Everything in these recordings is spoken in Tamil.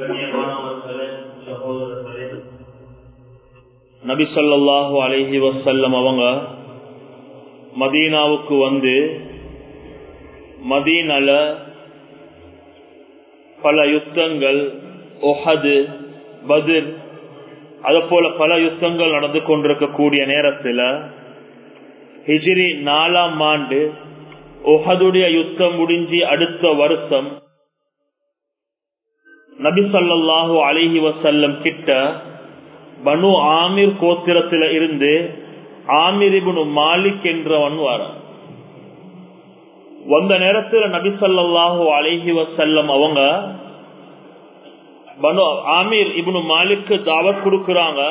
கண்ணியமானவர்களே சகோதரர்களே நபி ஸல்லல்லாஹு அலைஹி வஸல்லம் அவங்க மதீனாவுக்கு வந்து மதீனால பல யுத்தங்கள் ஒஹது பதிர் அது போல பல யுத்தங்கள் நடந்து கொண்டிருக்கக்கூடிய நேரத்தில் ஹிஜிரி நாலாம் ஆண்டு ஒஹதுடைய யுத்தம் முடிஞ்சு அடுத்த வருஷம் நபி ஸல்லல்லாஹு அலைஹி வஸல்லம் கிட்ட பனு ஆமீர் கோத்திரத்தில இருந்து ஆமீர் இப்னு மாலிக் என்றவன் வரான் வந்த நேரத்தில் நபி ஸல்லல்லாஹு அலைஹி வஸல்லம் அவங்க பனு ஆமீர் இப்னு மாலிக்கு தாவத் கொடுக்கறாங்க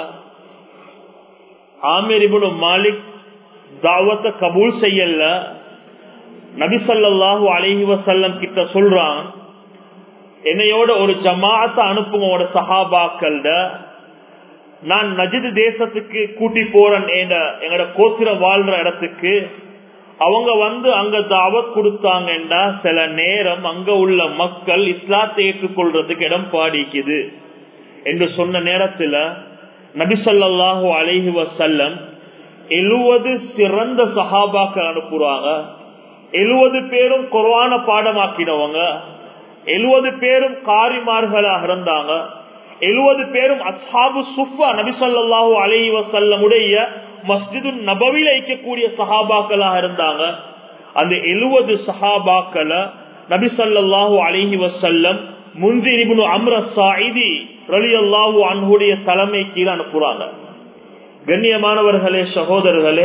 ஆமீர் இப்னு மாலிக் தாவத்தை கபூல் செய்யல நபி ஸல்லல்லாஹு அலைஹி வஸல்லம் கிட்ட சொல்றான் என்னையோட ஒரு ஜமாத்தை அனுப்புங்க சஹாபாக்கள்ட நான் நஜித் தேசத்துக்கு கூட்டி போறேன் எங்கட கோத்திரம் வாழ்ற இடத்துக்கு அவங்க வந்து அங்க தாவத் கொடுத்தாங்கன்னா சில நேரம் அங்க உள்ள மக்கள் இஸ்லாத்தை ஏற்றுக்கொள்றதுக்கு இடம் பாடிக்குது என்று சொன்ன நேரத்துல நபிசல்லாஹு அலைஹி வசல்லம் எழுவது சிறந்த சஹாபாக்கள் அனுப்புறாங்க எழுவது பேரும் குர்வான பாடமாக்கினவங்க எழுவது பேரும் காரிமார்களாக இருந்தாங்க எழுவது பேரும் அஸ்ஹாபு சுஃபா நபிசல்லாஹு அலி வசல்லமுடைய மஸ்ஜிது நபவில வைக்கக்கூடிய சஹாபாக்களாக இருந்தாங்க அந்த எழுவது சஹாபாக்களை நபிசல்லாஹு அலிஹி வசல்லம் முன்சிரிபுனு அம்ர சாயிதி ரலி அல்லாஹூ அன்ஹுடைய தலைமை கீழே அனுப்புறாங்க கண்ணியமானவர்களே சகோதரர்களே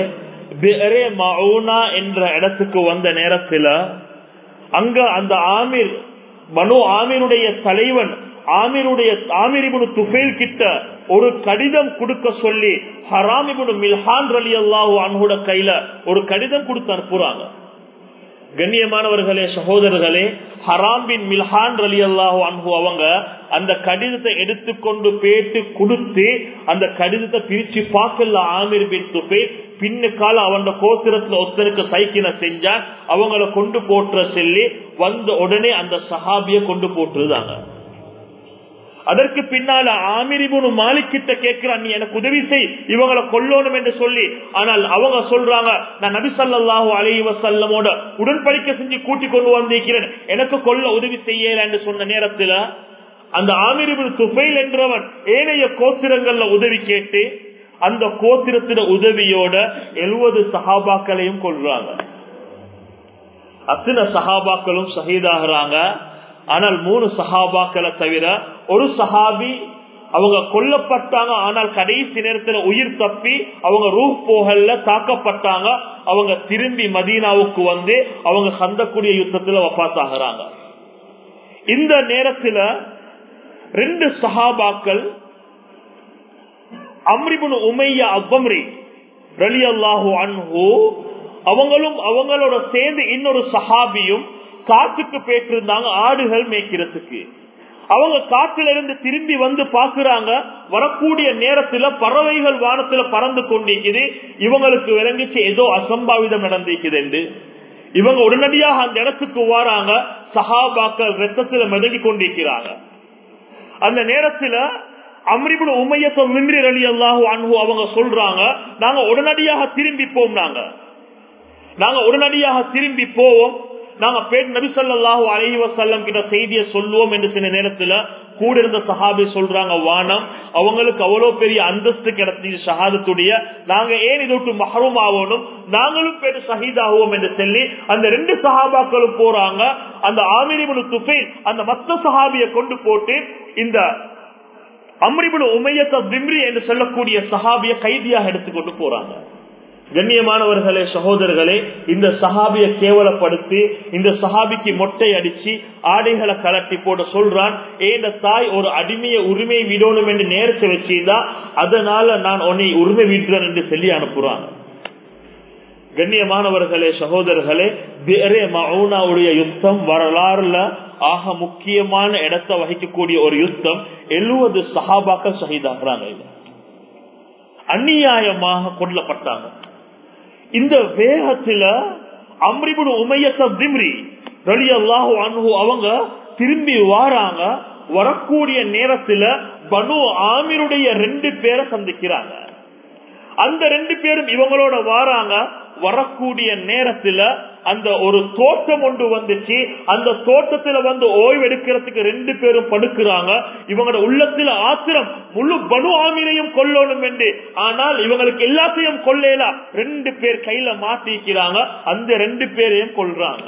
என்ற இடத்துக்கு வந்த நேரத்தில் அங்க அந்த ஆமீர் மனு ஆமீருடைய தலைவன் ஆமீருடைய ஆமீரிபுனு துஃபேல் கிட்ட ஒரு கடிதம் கொடுக்க சொல்லி ஹராமிபுனு மில்ஹான் அலி அல்லாஹூ அன்ஹுட கையில ஒரு கடிதம் கொடுத்து அனுப்புறாங்க கண்ணியமானவர்களே சகோதரர்களே ஹராம் பின் மில்ஹான் அலி அல்லாஹூ அன்ஹு அவங்க அந்த கடிதத்தை எடுத்துக்கொண்டு பேட்டு கொடுத்து அந்த கடிதத்தை பிரிச்சு பார்க்கல ஆமீர் பின் துபே பின்னு கால அவன் கோத்திரத்துல ஒருத்தருக்கு சைக்கின செஞ்சா அவங்கள கொண்டு போட்டுற சொல்லி வந்த உடனே அந்த சஹாபிய கொண்டு போட்டுருதாங்க அதற்கு பின்னால ஆமிரிபுனு மாலிக் கிட்ட கேட்கிறான் நீ எனக்கு உதவி செய் இவங்களை கொல்லணும் என்று சொல்லி ஆனால் அவங்க சொல்றாங்க நான் நபி சல்லாஹூ அலி வசல்லமோட உடன்படிக்கை செஞ்சு கூட்டி கொண்டு வந்திருக்கிறேன் எனக்கு கொல்ல உதவி செய்யல என்று சொன்ன நேரத்துல அந்த ஆமிரிபுன் துபைல் என்றவன் ஏனைய கோத்திரங்கள்ல உதவி கேட்டு அந்த கோத்திரத்தின உதவியோட எழுபது சஹாபாக்களையும் கொள்றாங்க அத்தனை சஹாபாக்களும் ஷஹீதாகிறாங்க ஆனால் மூணு சஹாபாக்களை தவிர ஒரு சஹாபி அவங்க கொல்லப்பட்டாங்க ஆனால் கடைசி நேரத்தில் உயிர் தப்பி அவங்க ரூப் போகல தாக்கப்பட்டாங்க அவங்க திரும்பி மதீனாவுக்கு வந்து அவங்க சந்தக்கூடிய யுத்தத்துல வப்பாத்தாகிறாங்க இந்த நேரத்தில் ரெண்டு சஹாபாக்கள் அம்ரிபுன் உமையா அவ்வம்ரி ரலி அல்லாஹு அன்ஹு அவங்களும் அவங்களோட சேர்ந்து இன்னொரு சஹாபியும் காட்டுக்கு போயிட்டு ஆடுகள் மேய்க்கிறதுக்கு அவங்க காட்டுல இருந்து திரும்பி வந்து பாக்குறாங்க வரக்கூடிய நேரத்துல பறவைகள் வானத்துல பறந்து கொண்டிருக்குது இவங்களுக்கு விளங்கிச்சு ஏதோ அசம்பாவிதம் நடந்திருக்குது இவங்க உடனடியாக அந்த இடத்துக்கு வராங்க சஹாபாக்கள் ரத்தத்துல மிதங்கி கொண்டிருக்கிறாங்க அந்த நேரத்துல அம்ரிபுல் உமையத்தை மின்றி அலி அல்லாஹு அன்பு அவங்க சொல்றாங்க நாங்க உடனடியாக திரும்பி போம் நாங்க நாங்க உடனடியாக திரும்பி போவோம் நாங்க பேட் நபிசல்லாஹு அலஹி வசல்லம் கிட்ட செய்தியை சொல்லுவோம் என்று சில நேரத்துல கூட இருந்த சஹாபி சொல்றாங்க வானம் அவங்களுக்கு அவ்வளவு பெரிய அந்தஸ்து கிடைச்சி ஷஹாதத்துடைய நாங்க ஏன் இதை விட்டு மஹரும் ஆகணும் நாங்களும் பேரு ஷஹீதாகுவோம் என்று சொல்லி அந்த ரெண்டு சஹாபாக்களும் போறாங்க அந்த ஆமிரிபுனு துஃபை அந்த மத்த சஹாபியை கொண்டு போட்டு இந்த அம்ரிபுனு உமையத்த திம்ரி என்று சொல்லக்கூடிய சஹாபிய கைதியாக எடுத்துக்கொண்டு போறாங்க கண்ணியமானவர்களே சகோதரர்களே இந்த சஹாபிய கேவலப்படுத்தி இந்த சஹாபிக்கு மொட்டை அடிச்சு ஆடைகளை கலட்டி போட சொல்றான் ஏந்த தாய் ஒரு அடிமைய உரிமை விடணும் என்று நேரத்தை வச்சிருந்தா அதனால நான் உன்னை உரிமை விடுறேன் என்று சொல்லி அனுப்புறான் கண்ணியமானவர்களே சகோதரர்களே பேரே மவுனாவுடைய யுத்தம் வரலாறுல ஆக முக்கியமான இடத்தை வகிக்கக்கூடிய ஒரு யுத்தம் எழுபது சஹாபாக்கள் ஷஹீதாகிறாங்க அந்நியாயமாக கொல்லப்பட்டாங்க இந்த வேகத்துல அம்ரிபுடு உமையத்த திம்ரி ரலி அல்லாஹு அன்ஹு அவங்க திரும்பி வாராங்க வரக்கூடிய நேரத்துல பனு ஆமிருடைய ரெண்டு பேரை சந்திக்கிறாங்க அந்த ரெண்டு பேரும் இவங்களோட வாராங்க வரக்கூடிய நேரத்துல அந்த ஒரு தோட்டம் ஒன்று வந்துச்சு அந்த தோட்டத்துல வந்து ஓய்வெடுக்கிறதுக்கு ரெண்டு பேரும் படுக்கிறாங்க இவங்களோட உள்ளத்துல ஆத்திரம் முழு பனு ஆமீரையும் கொல்லணும் என்று ஆனால் இவங்களுக்கு எல்லாத்தையும் கொள்ளலாம் ரெண்டு பேர் கையில மாட்டிக்கிறாங்க அந்த ரெண்டு பேரையும் கொள்றாங்க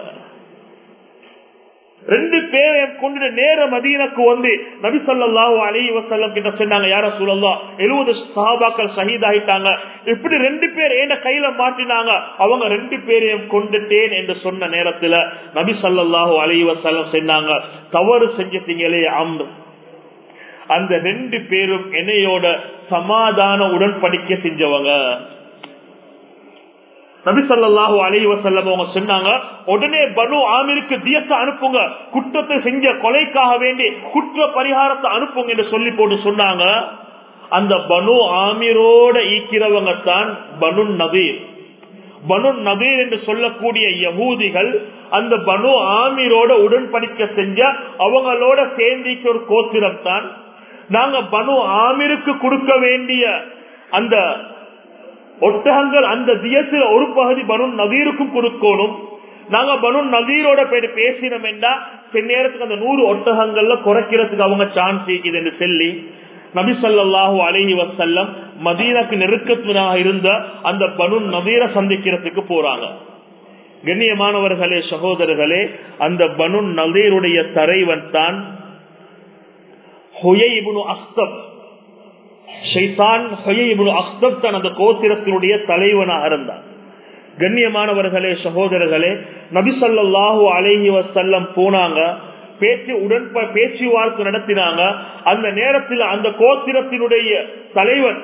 ரெண்டு பேரையும் கொண்டு நேர மதீனக்கு வந்து நபி சொல்லாஹு அலி வசல்லம் கிட்ட சொன்னாங்க யார சொல்லலாம் எழுபது சஹாபாக்கள் ஷஹீதாயிட்டாங்க இப்படி ரெண்டு பேர் ஏன கையில மாட்டினாங்க அவங்க ரெண்டு பேரையும் கொண்டுட்டேன் என்று சொன்ன நேரத்துல நபி சொல்லாஹு அலி வசல்லம் சொன்னாங்க தவறு செஞ்சிட்டீங்களே அம்ரு அந்த ரெண்டு பேரும் என்னையோட சமாதான உடன்படிக்கை செஞ்சவங்க நபிசல்லாஹூ அலி வசல்லம் அவங்க சொன்னாங்க உடனே பனு ஆமிருக்கு தியத்தை அனுப்புங்க குற்றத்தை செஞ்ச கொலைக்காக வேண்டி குற்ற பரிகாரத்தை அனுப்புங்க என்று சொல்லி போட்டு சொன்னாங்க அந்த பனு ஆமீரோட ஈக்கிறவங்க தான் பனு நபீர் பனு நபீர் என்று சொல்லக்கூடிய யகூதிகள் அந்த பனு ஆமீரோட உடன்படிக்கை செஞ்ச அவங்களோட சேர்ந்திக்க ஒரு கோத்திரம் தான் நாங்க பனு ஆமீருக்கு கொடுக்க வேண்டிய அந்த ஒட்டகங்கள் அந்த தியத்துல ஒரு பகுதி பனு நவீருக்கும் கொடுக்கணும் நாங்க பனு நவீரோட போயிட்டு பேசினோம் என்றா சில நேரத்துக்கு அந்த நூறு ஒட்டகங்கள்ல குறைக்கிறதுக்கு அவங்க சான்ஸ் இருக்குது என்று சொல்லி நபி சொல்லாஹூ அலஹி வசல்லம் மதீனாக்கு நெருக்கத்தினாக இருந்த அந்த பனு நவீர சந்திக்கிறதுக்கு போறாங்க கண்ணியமானவர்களே சகோதரர்களே அந்த பனு நவீருடைய தலைவன் தான் அஸ்தப் அந்த கோத்திரத்தினுடைய தலைவனாக இருந்தார் கண்ணியமானவர்களே சகோதரர்களே நபிசல்லாஹு அலஹி வசல்லம் போனாங்க பேச்சு உடன் பேச்சுவார்த்தை நடத்தினாங்க அந்த நேரத்தில் அந்த கோத்திரத்தினுடைய தலைவன்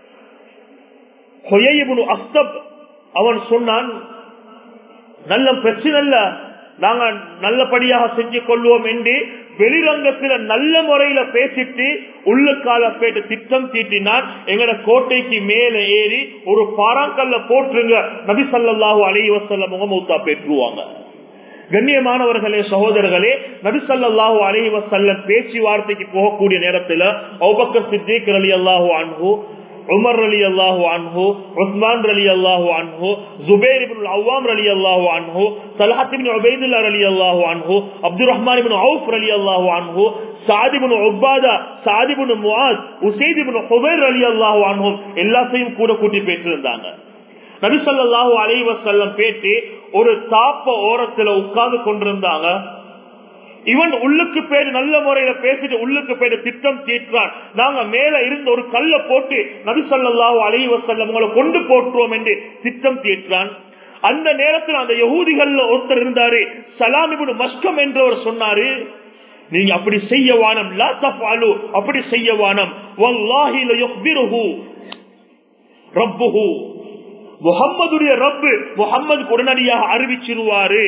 அஸ்தப் அவன் சொன்னான் நல்ல பிரச்சனை இல்ல நாங்க நல்லபடியாக செஞ்சு கொள்வோம் என்று வெளிரங்கத்துல நல்ல முறையில பேசிட்டு உள்ளுக்கால பேட்டு திட்டம் தீட்டினான் எங்கட கோட்டைக்கு மேல ஏறி ஒரு பாறாங்கல்ல போட்டுருங்க நபி சல்லாஹூ அலைவசல்ல முகமூத்தா பெற்றுவாங்க கண்ணியமானவர்களே சகோதரர்களே நபிசல்லாஹூ அலைவசல்லம் பேச்சுவார்த்தைக்கு போகக்கூடிய நேரத்துல அவுபக்கர் சித்திக் அலி அல்லாஹூ அன்ஹூ உமர் அலி அல்லாஹு அன்ஹு உஸ்மான் அலி அல்லாஹு அன்ஹு ஜுபேர் இப்னு அவ்வாம் அலி அல்லாஹு அன்ஹு தல்ஹத் இப்னு உபைதுல்லா அலி அல்லாஹு அன்ஹு Abdul Rahman ibn Awf Ali அல்லாஹு அன்ஹு சாத் இப்னு உபாதா சாத் இப்னு முஆத் உசைத் இப்னு ஹுபைர் அலி அல்லாஹு அன்ஹு எல்லாத்தையும் கூட கூட்டி பேசியிருந்தாங்க நபி ஸல்லல்லாஹு அலைஹி வஸல்லம் பேட்டி ஒரு தாப்ப ஓரத்துல உட்கார்ந்து கொண்டிருந்தாங்க இவன் உள்ளுக்கு பேரு நல்ல முறையில பேசிட்டு உள்ளுக்கு பேரு திட்டம் தீர்க்கிறான் நாங்க மேல இருந்த ஒரு கல்ல போட்டு நபிசல்லாஹு அலி வசல்லம் உங்களை கொண்டு போட்டுருவோம் என்று திட்டம் தீர்க்கிறான் அந்த நேரத்தில் அந்த யகூதிகள்ல ஒருத்தர் இருந்தாரு சலாமிபுன் மஸ்கம் என்றவர் சொன்னாரு நீங்க அப்படி செய்ய வானம் லா தஃபாலு அப்படி செய்ய வானம் வல்லாஹி லயுக்பிருஹு ரப்புஹு முகம்மதுடைய ரப்பு முகம்மது உடனடியாக அறிவிச்சிருவாரு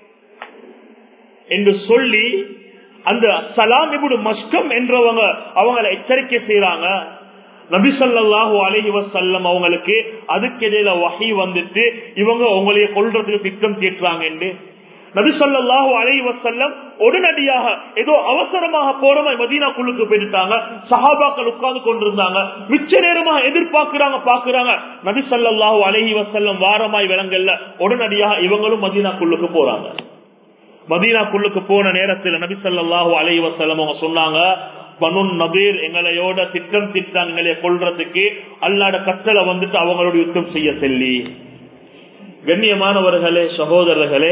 என்று சொல்லி அந்த சலாம் இபுடு மஸ்கம் என்றவங்க அவங்களை எச்சரிக்கை செய்யறாங்க நபிசல்லாஹு அலஹி வசல்லம் அவங்களுக்கு அதுக்கு இடையில வகை வந்துட்டு இவங்க உங்களைய கொள்றதுக்கு திட்டம் தீட்டுறாங்க என்று நபிசல்லாஹு அலஹி வசல்லம் உடனடியாக ஏதோ அவசரமாக போறவங்க மதீனாக்குள்ளுக்கு போயிட்டாங்க சஹாபாக்கள் உட்கார்ந்து கொண்டிருந்தாங்க மிச்ச நேரமாக எதிர்பார்க்கிறாங்க பாக்குறாங்க நபிசல்லாஹு அலஹி வசல்லம் வாரமாய் விலங்கல்ல உடனடியாக இவங்களும் மதீனாக்குள்ளுக்கு போறாங்க மதீனாக்குள்ளுக்கு போன நேரத்தில் நபி சொல்லாஹு அலை வசலம் அவங்க சொன்னாங்க பனு நபீர் எங்களையோட திட்டம் திட்டம் எங்களைய கொள்றதுக்கு அல்லாட கட்டளை வந்துட்டு அவங்களோட யுத்தம் செய்ய சொல்லி கண்ணியமானவர்களே சகோதரர்களே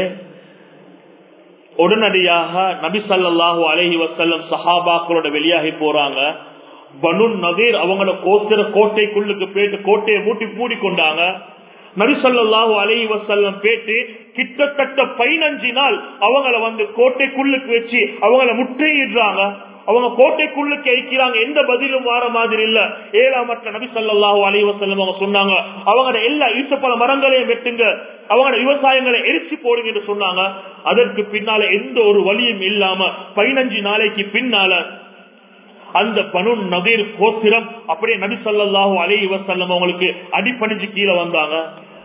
உடனடியாக நபி சல்லாஹூ அலஹி வசல்லம் சஹாபாக்களோட வெளியாகி போறாங்க பனு நபீர் அவங்களோட கோத்திர கோட்டைக்குள்ளுக்கு போயிட்டு கோட்டையை மூட்டி மூடிக்கொண்டாங்க நபிசல்லாஹு அலை வசல்லம் பேட்டு கிட்டத்தட்ட பதினஞ்சு நாள் அவங்கள வந்து கோட்டைக்குள்ளுக்கு வச்சு அவங்கள முற்றையிடுறாங்க அவங்க கோட்டைக்குள்ளுக்கு இருக்கிறாங்க எந்த பதிலும் வார மாதிரி இல்ல ஏழாமற்ற நபி சல்லாஹூ அலி வசல்லம் அவங்க சொன்னாங்க அவங்களோட எல்லா ஈசப்பல மரங்களையும் வெட்டுங்க அவங்களோட விவசாயங்களை எரிச்சு போடுங்க என்று சொன்னாங்க அதற்கு பின்னால எந்த ஒரு வழியும் இல்லாம பதினஞ்சு நாளைக்கு பின்னால அந்த பனு நதீர் கோத்திரம் அப்படியே நபி சொல்லாஹு அலி வசல்லம் அவங்களுக்கு அடிப்பணிஞ்சு கீழே வந்தாங்க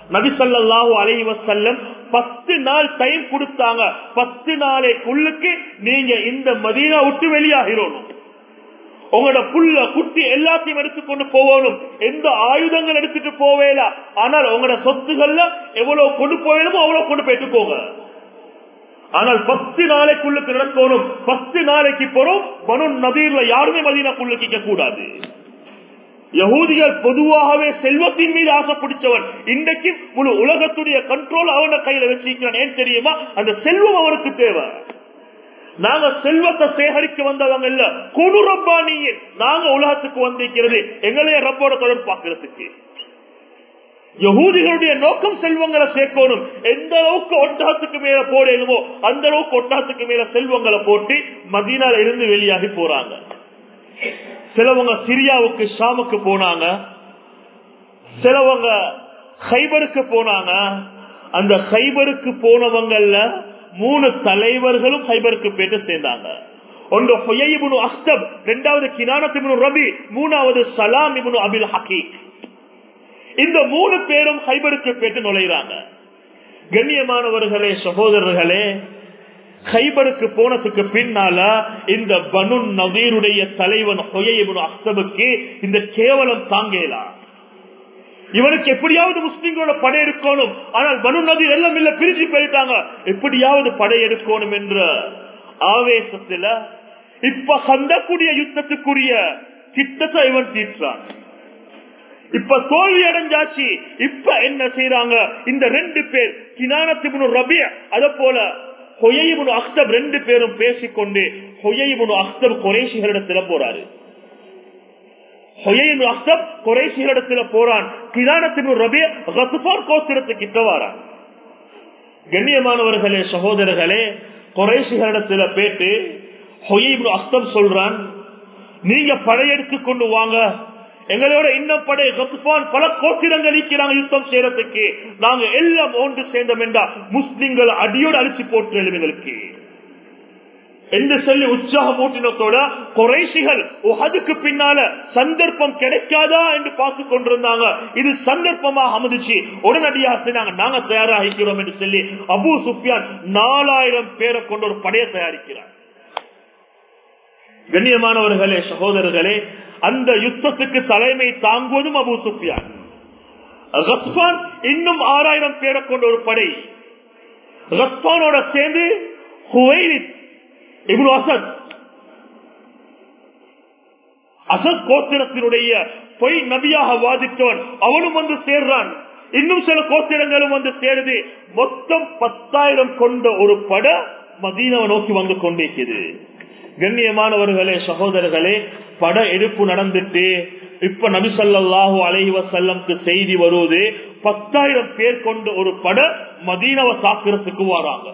நபிசல்லாஹு அலைஹி வசல்லம் பத்து நாள் டைம் கொடுத்தாங்க பத்து நாளைக்குள்ளுக்கு நீங்க இந்த மதீனா விட்டு வெளியாகிறோம் உங்களோட புல்ல குட்டி எல்லாத்தையும் எடுத்துக்கொண்டு போகணும் எந்த ஆயுதங்கள் எடுத்துட்டு போவேல ஆனால் உங்களோட சொத்துகள்ல எவ்வளவு கொண்டு போவேணுமோ அவ்வளவு கொண்டு போயிட்டு போங்க ஆனால் பத்து நாளைக்குள்ளுக்கு நடக்கணும் பத்து நாளைக்கு போறோம் பனு நதீர்ல யாருமே மதீனாக்குள்ளுக்க கூடாது யகூதிகள் பொதுவாகவே செல்வத்தின் மீது ஆசை பிடிச்சவன் இன்றைக்கு முழு உலகத்துடைய கண்ட்ரோல் அவன கையில வச்சிருக்கிறான் ஏன் தெரியுமா அந்த செல்வம் அவனுக்கு தேவை நாங்க செல்வத்தை சேகரிக்க வந்தவங்க இல்ல குழு ரப்பானியே நாங்க உலகத்துக்கு வந்திருக்கிறது எங்களைய ரப்போட தொடர்பு பார்க்கறதுக்கு யகூதிகளுடைய நோக்கம் செல்வங்களை சேர்க்கணும் எந்த அளவுக்கு ஒட்டகத்துக்கு மேல போடணுமோ அந்த அளவுக்கு ஒட்டகத்துக்கு மேல செல்வங்களை போட்டு மதீனால இருந்து வெளியாகி போறாங்க சிலவங்க சிரியாவுக்கு ஷாமுக்கு போனாங்க சிலவங்க ஹைபருக்கு போனாங்க அந்த ஹைபருக்கு போனவங்கல்ல மூணு தலைவர்களும் ஹைபருக்கு போயிட்டு சேர்ந்தாங்க ஒன்று ஹொய்யிபுனு அஸ்தப் இரண்டாவது கினானத்திபுனு ரபி மூணாவது சலாம் இபுனு அபில் ஹக்கீக் இந்த மூணு பேரும் ஹைபருக்கு போயிட்டு நுழைகிறாங்க கண்ணியமானவர்களே சகோதரர்களே ஹைபருக்கு போனதுக்கு பின்னால இந்த பனு நவீருடைய தலைவன் ஹொய்யிபுனு அஸ்தபுக்கு இந்த கேவலம் தாங்கலாம் இவனுக்கு எப்படியாவது முஸ்லிம்களோட படை எடுக்கணும் ஆனால் பனு நதீர் எல்லாம் இல்ல பிரிச்சு போயிட்டாங்க எப்படியாவது படை எடுக்கணும் என்ற ஆவேசத்துல இப்ப சந்தக்கூடிய யுத்தத்துக்குரிய திட்டத்தை இவன் தீர்த்தான் இப்ப தோல்வி அடைஞ்சாச்சு இப்ப என்ன செய்யறாங்க இந்த ரெண்டு பேர் கினானத்திபுனு ரபி அத போல ஹொய்யிபுனு அக்தப் ரெண்டு பேரும் பேசிக்கொண்டு ஹொய்யிபுனு அக்தப் குறைசிகளிடத்துல போறாரு குறைசிகளிடத்துல போறான் கிரானத்தின் ரபி ரத்துபார் கோத்திரத்துக்கிட்ட வாரான் கண்ணியமானவர்களே சகோதரர்களே குறைசிகளிடத்துல பேட்டு ஹொய்யிபு அஸ்தம் சொல்றான் நீங்க படையெடுத்து கொண்டு வாங்க எங்களோட இன்னும் படை ரத்துபான் பல கோத்திரங்கள் இருக்கிறாங்க யுத்தம் செய்யறதுக்கு நாங்க எல்லாம் ஒன்று சேர்ந்தோம் என்றா முஸ்லிம்கள் அடியோடு அழிச்சு போட்டு எங்களுக்கு என்று சொல்லி உற்சாகம் ஊட்டினத்தோட குறைசிகள் அதுக்கு பின்னால சந்தர்ப்பம் கிடைக்காதா என்று பார்த்து கொண்டிருந்தாங்க இது சந்தர்ப்பமாக அமைந்துச்சு உடனடியாக நாங்க நாங்க தயாராகிக்கிறோம் என்று சொல்லி அபு சுஃபியான் நாலாயிரம் பேரை கொண்டு ஒரு படையை தயாரிக்கிறார் கண்ணியமானவர்களே சகோதரர்களே அந்த யுத்தத்துக்கு தலைமை தாங்குவதும் அபு சுஃபியான் ரஸ்பான் இன்னும் ஆறாயிரம் பேரை கொண்ட ஒரு படை ரஸ்பானோட சேர்ந்து ஹுவைரித் இப்னு அசத் அசத் கோத்திரத்தினுடைய பொய் நபியாக வாதித்தவன் அவனும் வந்து சேர்றான் இன்னும் சில கோத்திரங்களும் வந்து சேருது மொத்தம் பத்தாயிரம் கொண்ட ஒரு பட மதீனாவை நோக்கி வந்து கொண்டிருக்கிறது கண்ணியமானவர்களே சகோதரர்களே பட எடுப்பு நடந்துட்டு இப்ப நபிசல்லாஹு அலைவ செல்லம்க்கு செய்தி வருவது பத்தாயிரம் பேர் கொண்ட ஒரு பட மதீனாவை தாக்குறதுக்கு வராங்க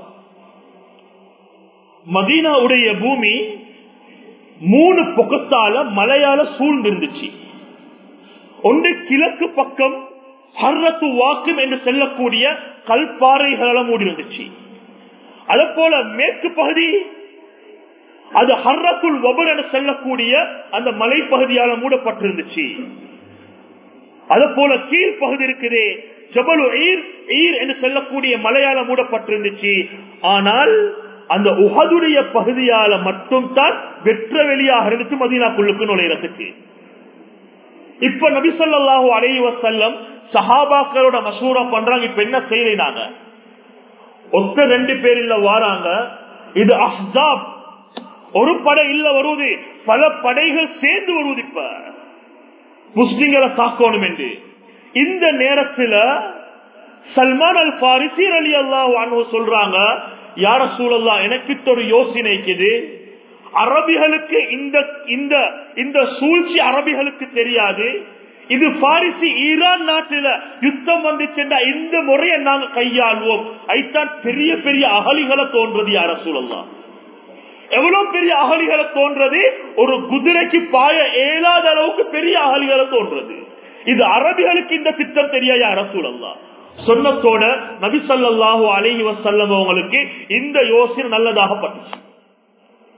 மதீனாவுடைய பூமி மூணு பக்கத்தால மலையால சூழ்ந்திருந்துச்சு ஒன்று கிழக்கு பக்கம் ஹர்ரத்து வாக்கும் என்று செல்லக்கூடிய கல்பாறைகளால மூடி இருந்துச்சு அதே போல மேற்கு பகுதி அது ஹர்ரத்துல் வபர் என செல்லக்கூடிய அந்த மலைப்பகுதியால மூடப்பட்டிருந்துச்சு அதே போல கீழ்ப்பகுதி இருக்குது ஜபலு ஈர் ஈர் என்று செல்லக்கூடிய மலையால மூடப்பட்டிருந்துச்சு ஆனால் அந்த உகதுடைய பகுதியால மட்டும் தான் வெற்ற வெளியாக இருந்துச்சு மதீனாக்குள்ளுக்கு நுழைறதுக்கு இப்ப நபிசல்லாஹு அலைவ செல்லம் சஹாபாக்களோட மசூரா பண்றாங்க இப்ப என்ன செய்யறாங்க ஒத்த ரெண்டு பேர் இல்ல வாராங்க இது அஹ்சாப் ஒரு படை இல்ல வருவது பல படைகள் சேர்ந்து வருவது இப்ப முஸ்லிம்களை தாக்கணும் என்று இந்த நேரத்தில் சல்மான் அல் பாரிசி அலி அல்லாஹ் சொல்றாங்க யார சூழல்லா எனக்கு ஒரு யோசனைக்குது அரபிகளுக்கு இந்த இந்த இந்த சூழ்ச்சி அரபிகளுக்கு தெரியாது இது பாரிசி ஈரான் நாட்டில யுத்தம் வந்துச்சுன்னா இந்த முறையை நாங்க கையாள்வோம் ஐத்தான் பெரிய பெரிய அகலிகளை தோன்றது யார சூழல்லாம் எவ்வளவு பெரிய அகலிகளை தோன்றது ஒரு குதிரைக்கு பாய ஏழாத அளவுக்கு பெரிய அகலிகளை தோன்றது இது அரபிகளுக்கு இந்த திட்டம் தெரியா யார சூழல்லாம் சொன்னத்தோட நபி சொல்லாஹு அலஹி வசல்லம் அவங்களுக்கு இந்த யோசனை நல்லதாக பட்டுச்சு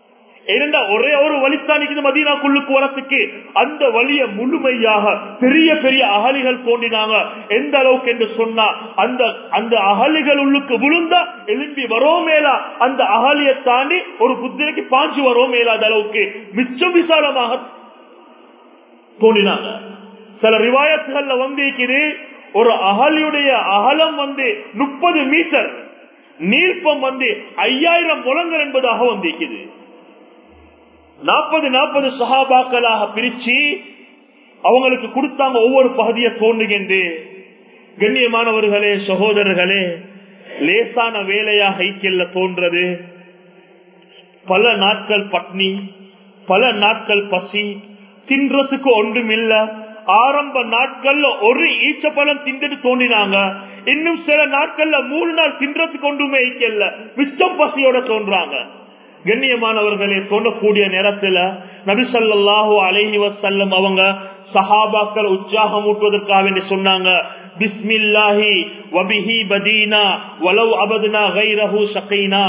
ஏனென்றா ஒரே ஒரு வழித்தான் இருக்குது மதீனாக்குள்ளுக்கு வரத்துக்கு அந்த வழிய முழுமையாக பெரிய பெரிய அகலிகள் தோண்டினாங்க எந்த அளவுக்கு என்று சொன்னா அந்த அந்த அகலிகள் உள்ளுக்கு விழுந்தா எலும்பி வரோ மேலா அந்த அகலியை தாண்டி ஒரு புத்திரைக்கு பாஞ்சு வரோ மேலாத அளவுக்கு மிச்சம் விசாலமாக தோண்டினாங்க சில ரிவாயத்துகள்ல வந்து இருக்குது ஒரு அகலியுடைய அகலம் வந்து முப்பது மீட்டர் நீர்ப்பம் வந்து ஐயாயிரம் முழங்கள் என்பதாக வந்திருக்குது நாற்பது நாற்பது சகாபாக்களாக பிரிச்சு அவங்களுக்கு கொடுத்தாங்க ஒவ்வொரு பகுதியை தோண்டுகின்று கண்ணியமானவர்களே சகோதரர்களே லேசான வேலையா ஹைக்கல்ல தோன்றது பல நாட்கள் பட்னி பல நாட்கள் பசி தின்றதுக்கு ஒன்றும் இல்ல ஆரம்ப நாட்கள்ல ஒரு ஈச்ச பழம் திண்டுட்டு தோண்டினாங்க இன்னும் சில நாட்கள்ல மூணு நாள் தின்றதுக்கு ஒன்றுமே ஈக்கல்ல மிச்சம் பசியோட தோன்றாங்க கண்ணியமானவர்களே தோண்டக்கூடிய நேரத்துல நபிசல்லாஹு அலைஹி வசல்லம் அவங்க சஹாபாக்கள் உற்சாகம் ஊட்டுவதற்காக வேண்டி சொன்னாங்க பிஸ்மில்லாஹி வபிஹி பதீனா வலவ் அபதுனா கைரஹு சகைனா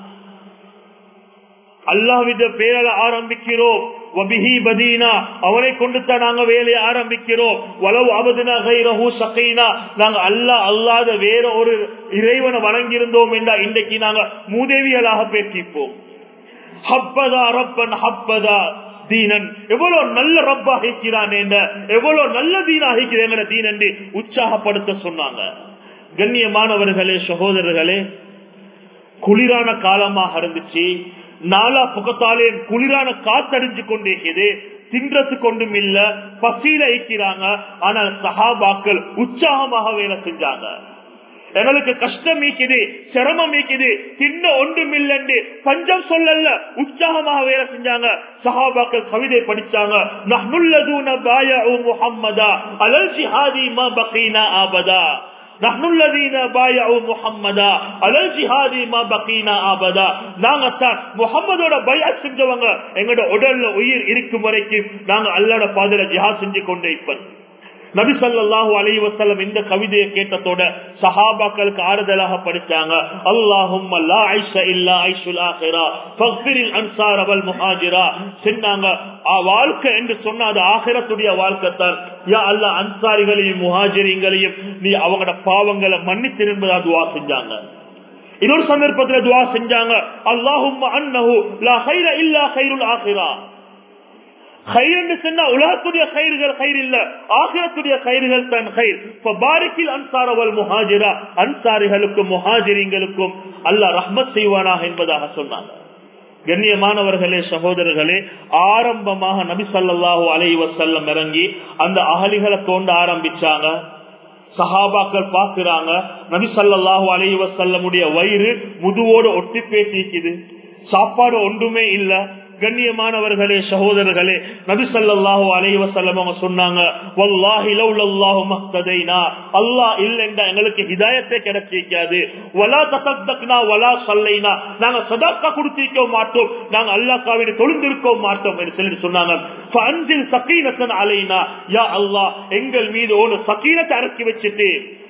அல்லாவித பேரல ஆரம்பிக்கிறோம் வபிஹி பதீனா அவனை கொண்டு தான் நாங்க வேலையை ஆரம்பிக்கிறோம் வலவு அபதுனா கைரஹு சகைனா நாங்க அல்லா அல்லாத வேற ஒரு இறைவனை வணங்கியிருந்தோம் என்றா இன்றைக்கு நாங்க மூதேவியலாக பேற்றிப்போம் ஹப்பதா ரப்பன் ஹப்பதா தீனன் எவ்வளவு நல்ல ரப்பா ஹிக்கிறான் என்ற எவ்வளவு நல்ல தீனா ஹிக்கிறேங்கிற தீன் என்று உற்சாகப்படுத்த சொன்னாங்க கண்ணியமானவர்களே சகோதரர்களே குளிரான காலமாக இருந்துச்சு நாலா புகத்தாலே குளிரான காத்தடிஞ்சு கொண்டிருக்கிறது தின்றத்து கொண்டும் இல்ல பசியில ஐக்கிறாங்க ஆனால் சஹாபாக்கள் உற்சாகமாக வேலை செஞ்சாங்க எங்களுக்கு கஷ்டம் மீக்குது சிரமம் மீக்குது தின்ன ஒன்றும் இல்லைன்னு பஞ்சம் சொல்லல உற்சாகமாக வேலை செஞ்சாங்க சஹாபாக்கள் கவிதை படிச்சாங்க நஹ்னுல்லதூன பாயஉ முஹம்மதா அலல் ஜிஹாதி மா பகீனா ஆபதா نحن الذين بايعوا محمدا على الجهاد ما بقينا ابدا நாங்க தான் முஹம்மதோட பைஅத் செஞ்சவங்க எங்கட உடல்ல உயிர் இருக்கும் வரைக்கும் நாங்க அல்லாஹ்வோட பாதையில ஜிஹாத் செஞ்சு கொண்டே இருப்போம் நபி சல்லாஹூ அலி வசல்லம் இந்த கவிதையை கேட்டதோட சஹாபாக்களுக்கு ஆறுதலாக படிச்சாங்க அல்லாஹும் சொன்னாங்க வாழ்க்கை என்று சொன்ன அது ஆகிரத்துடைய வாழ்க்கை தான் யா அல்லா அன்சாரிகளையும் முஹாஜிரிங்களையும் நீ அவங்களோட பாவங்களை மன்னித்து என்பதா துவா செஞ்சாங்க இன்னொரு சந்தர்ப்பத்தில் துவா செஞ்சாங்க அல்லாஹும் அன்னஹு லா ஹைர இல்லா ஹைருல் ஆகிரா கயிறு சொன்னா உலகத்துடைய கயிறுகள் கயிறு இல்ல ஆகிரத்துடைய கயிறுகள் தன் கயிர் பாரிக்கில் அன்சாரவல் முஹாஜிரா அன்சாரிகளுக்கும் முஹாஜிரிங்களுக்கும் அல்லாஹ் ரஹ்மத் செய்வானாக என்பதாக சொன்னாங்க கண்ணியமானவர்களே சகோதரர்களே ஆரம்பமாக நபி சல்லாஹூ அலை வசல்லம் இறங்கி அந்த அகலிகளை தோண்ட ஆரம்பிச்சாங்க சஹாபாக்கள் பாக்குறாங்க நபி சல்லாஹூ அலை வசல்லமுடைய வயிறு முதுவோடு ஒட்டி பேசிக்குது சாப்பாடு ஒன்றுமே இல்ல கண்ணியமானவர்களே சகோதரர்களே நபி சல்லாஹூ அலைஹி வசல்லம் அவங்க சொன்னாங்க வல்லாஹி லவ்லல்லாஹு மஹ்ததைனா அல்லாஹ் இல்லைண்டா எங்களுக்கு ஹிதாயத்தை கிடைச்சிருக்காது வலா தசத்தக்னா வலா சல்லைனா நாங்க சதாக்கா கொடுத்திருக்க மாட்டோம் நாங்க அல்லாஹ்காவிட தொழுந்திருக்க மாட்டோம் என்று சொல்லி சொன்னாங்க அஞ்சில் சக்கீனத்தன் அலைனா யா அல்லாஹ் எங்கள் மீது ஒரு சக்கீனத்தை இறக்கி வச்சுட்டு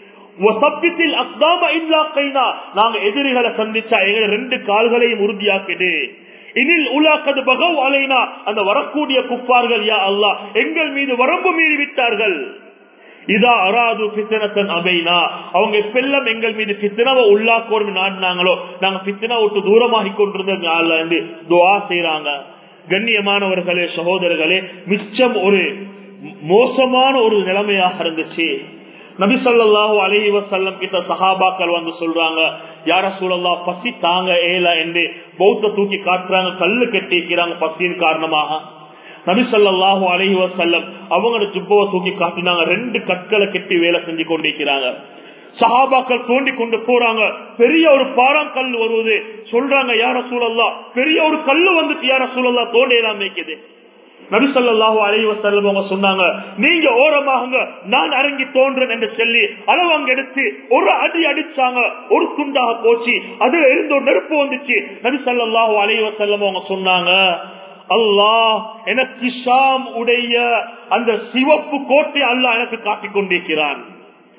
நாங்க எதிரிகளை சந்திச்சா எங்க ரெண்டு கால்களையும் உறுதியாக்கிடு இதில் உலாக்கது பகவ் அலைனா அந்த வரக்கூடிய குப்பார்கள் யா அல்லா எங்கள் மீது வரம்பு மீறி விட்டார்கள் இதா அராது பித்தனத்தன் அபைனா அவங்க பெல்லம் எங்கள் மீது பித்தனாவை உள்ளாக்கோடு நாடினாங்களோ நாங்க பித்தனா விட்டு தூரமாகி கொண்டிருந்த துவா செய்யறாங்க கண்ணியமானவர்களே சகோதரர்களே மிச்சம் ஒரு மோசமான ஒரு நிலைமையாக இருந்துச்சு நபி சொல்லாஹு அலஹி வசல்லம் கிட்ட சஹாபாக்கள் வந்து சொல்றாங்க யார சூழல்லா பசி தாங்க ஏல என்று பௌத்த தூக்கி காட்டுறாங்க கல்லு கட்டிக்கிறாங்க பசியின் காரணமாக நபி சொல்லாஹு அலஹி வசல்லம் அவங்களோட ஜுப்பவை தூக்கி காட்டினாங்க ரெண்டு கற்களை கட்டி வேலை செஞ்சு கொண்டிருக்கிறாங்க சஹாபாக்கள் தோண்டி கொண்டு போறாங்க பெரிய ஒரு பாறாங்கல் வருவது சொல்றாங்க யார சூழல்லா பெரிய ஒரு கல்லு வந்துட்டு யார சூழல்லா தோண்டையெல்லாம் வைக்குது நபிசல்லாஹு அலைவ செல்லம் அவங்க சொன்னாங்க நீங்க ஓரமாகுங்க நான் அரங்கி தோன்றேன் என்று சொல்லி அளவு அங்க எடுத்து ஒரு அடி அடிச்சாங்க ஒரு துண்டாக போச்சு அதுல இருந்து ஒரு நெருப்பு வந்துச்சு நபிசல்லாஹு அலைவ செல்லம் அவங்க சொன்னாங்க அல்லாஹ் எனக்கு ஷாம் உடைய அந்த சிவப்பு கோட்டை அல்லாஹ் எனக்கு காட்டிக் கொண்டிருக்கிறான்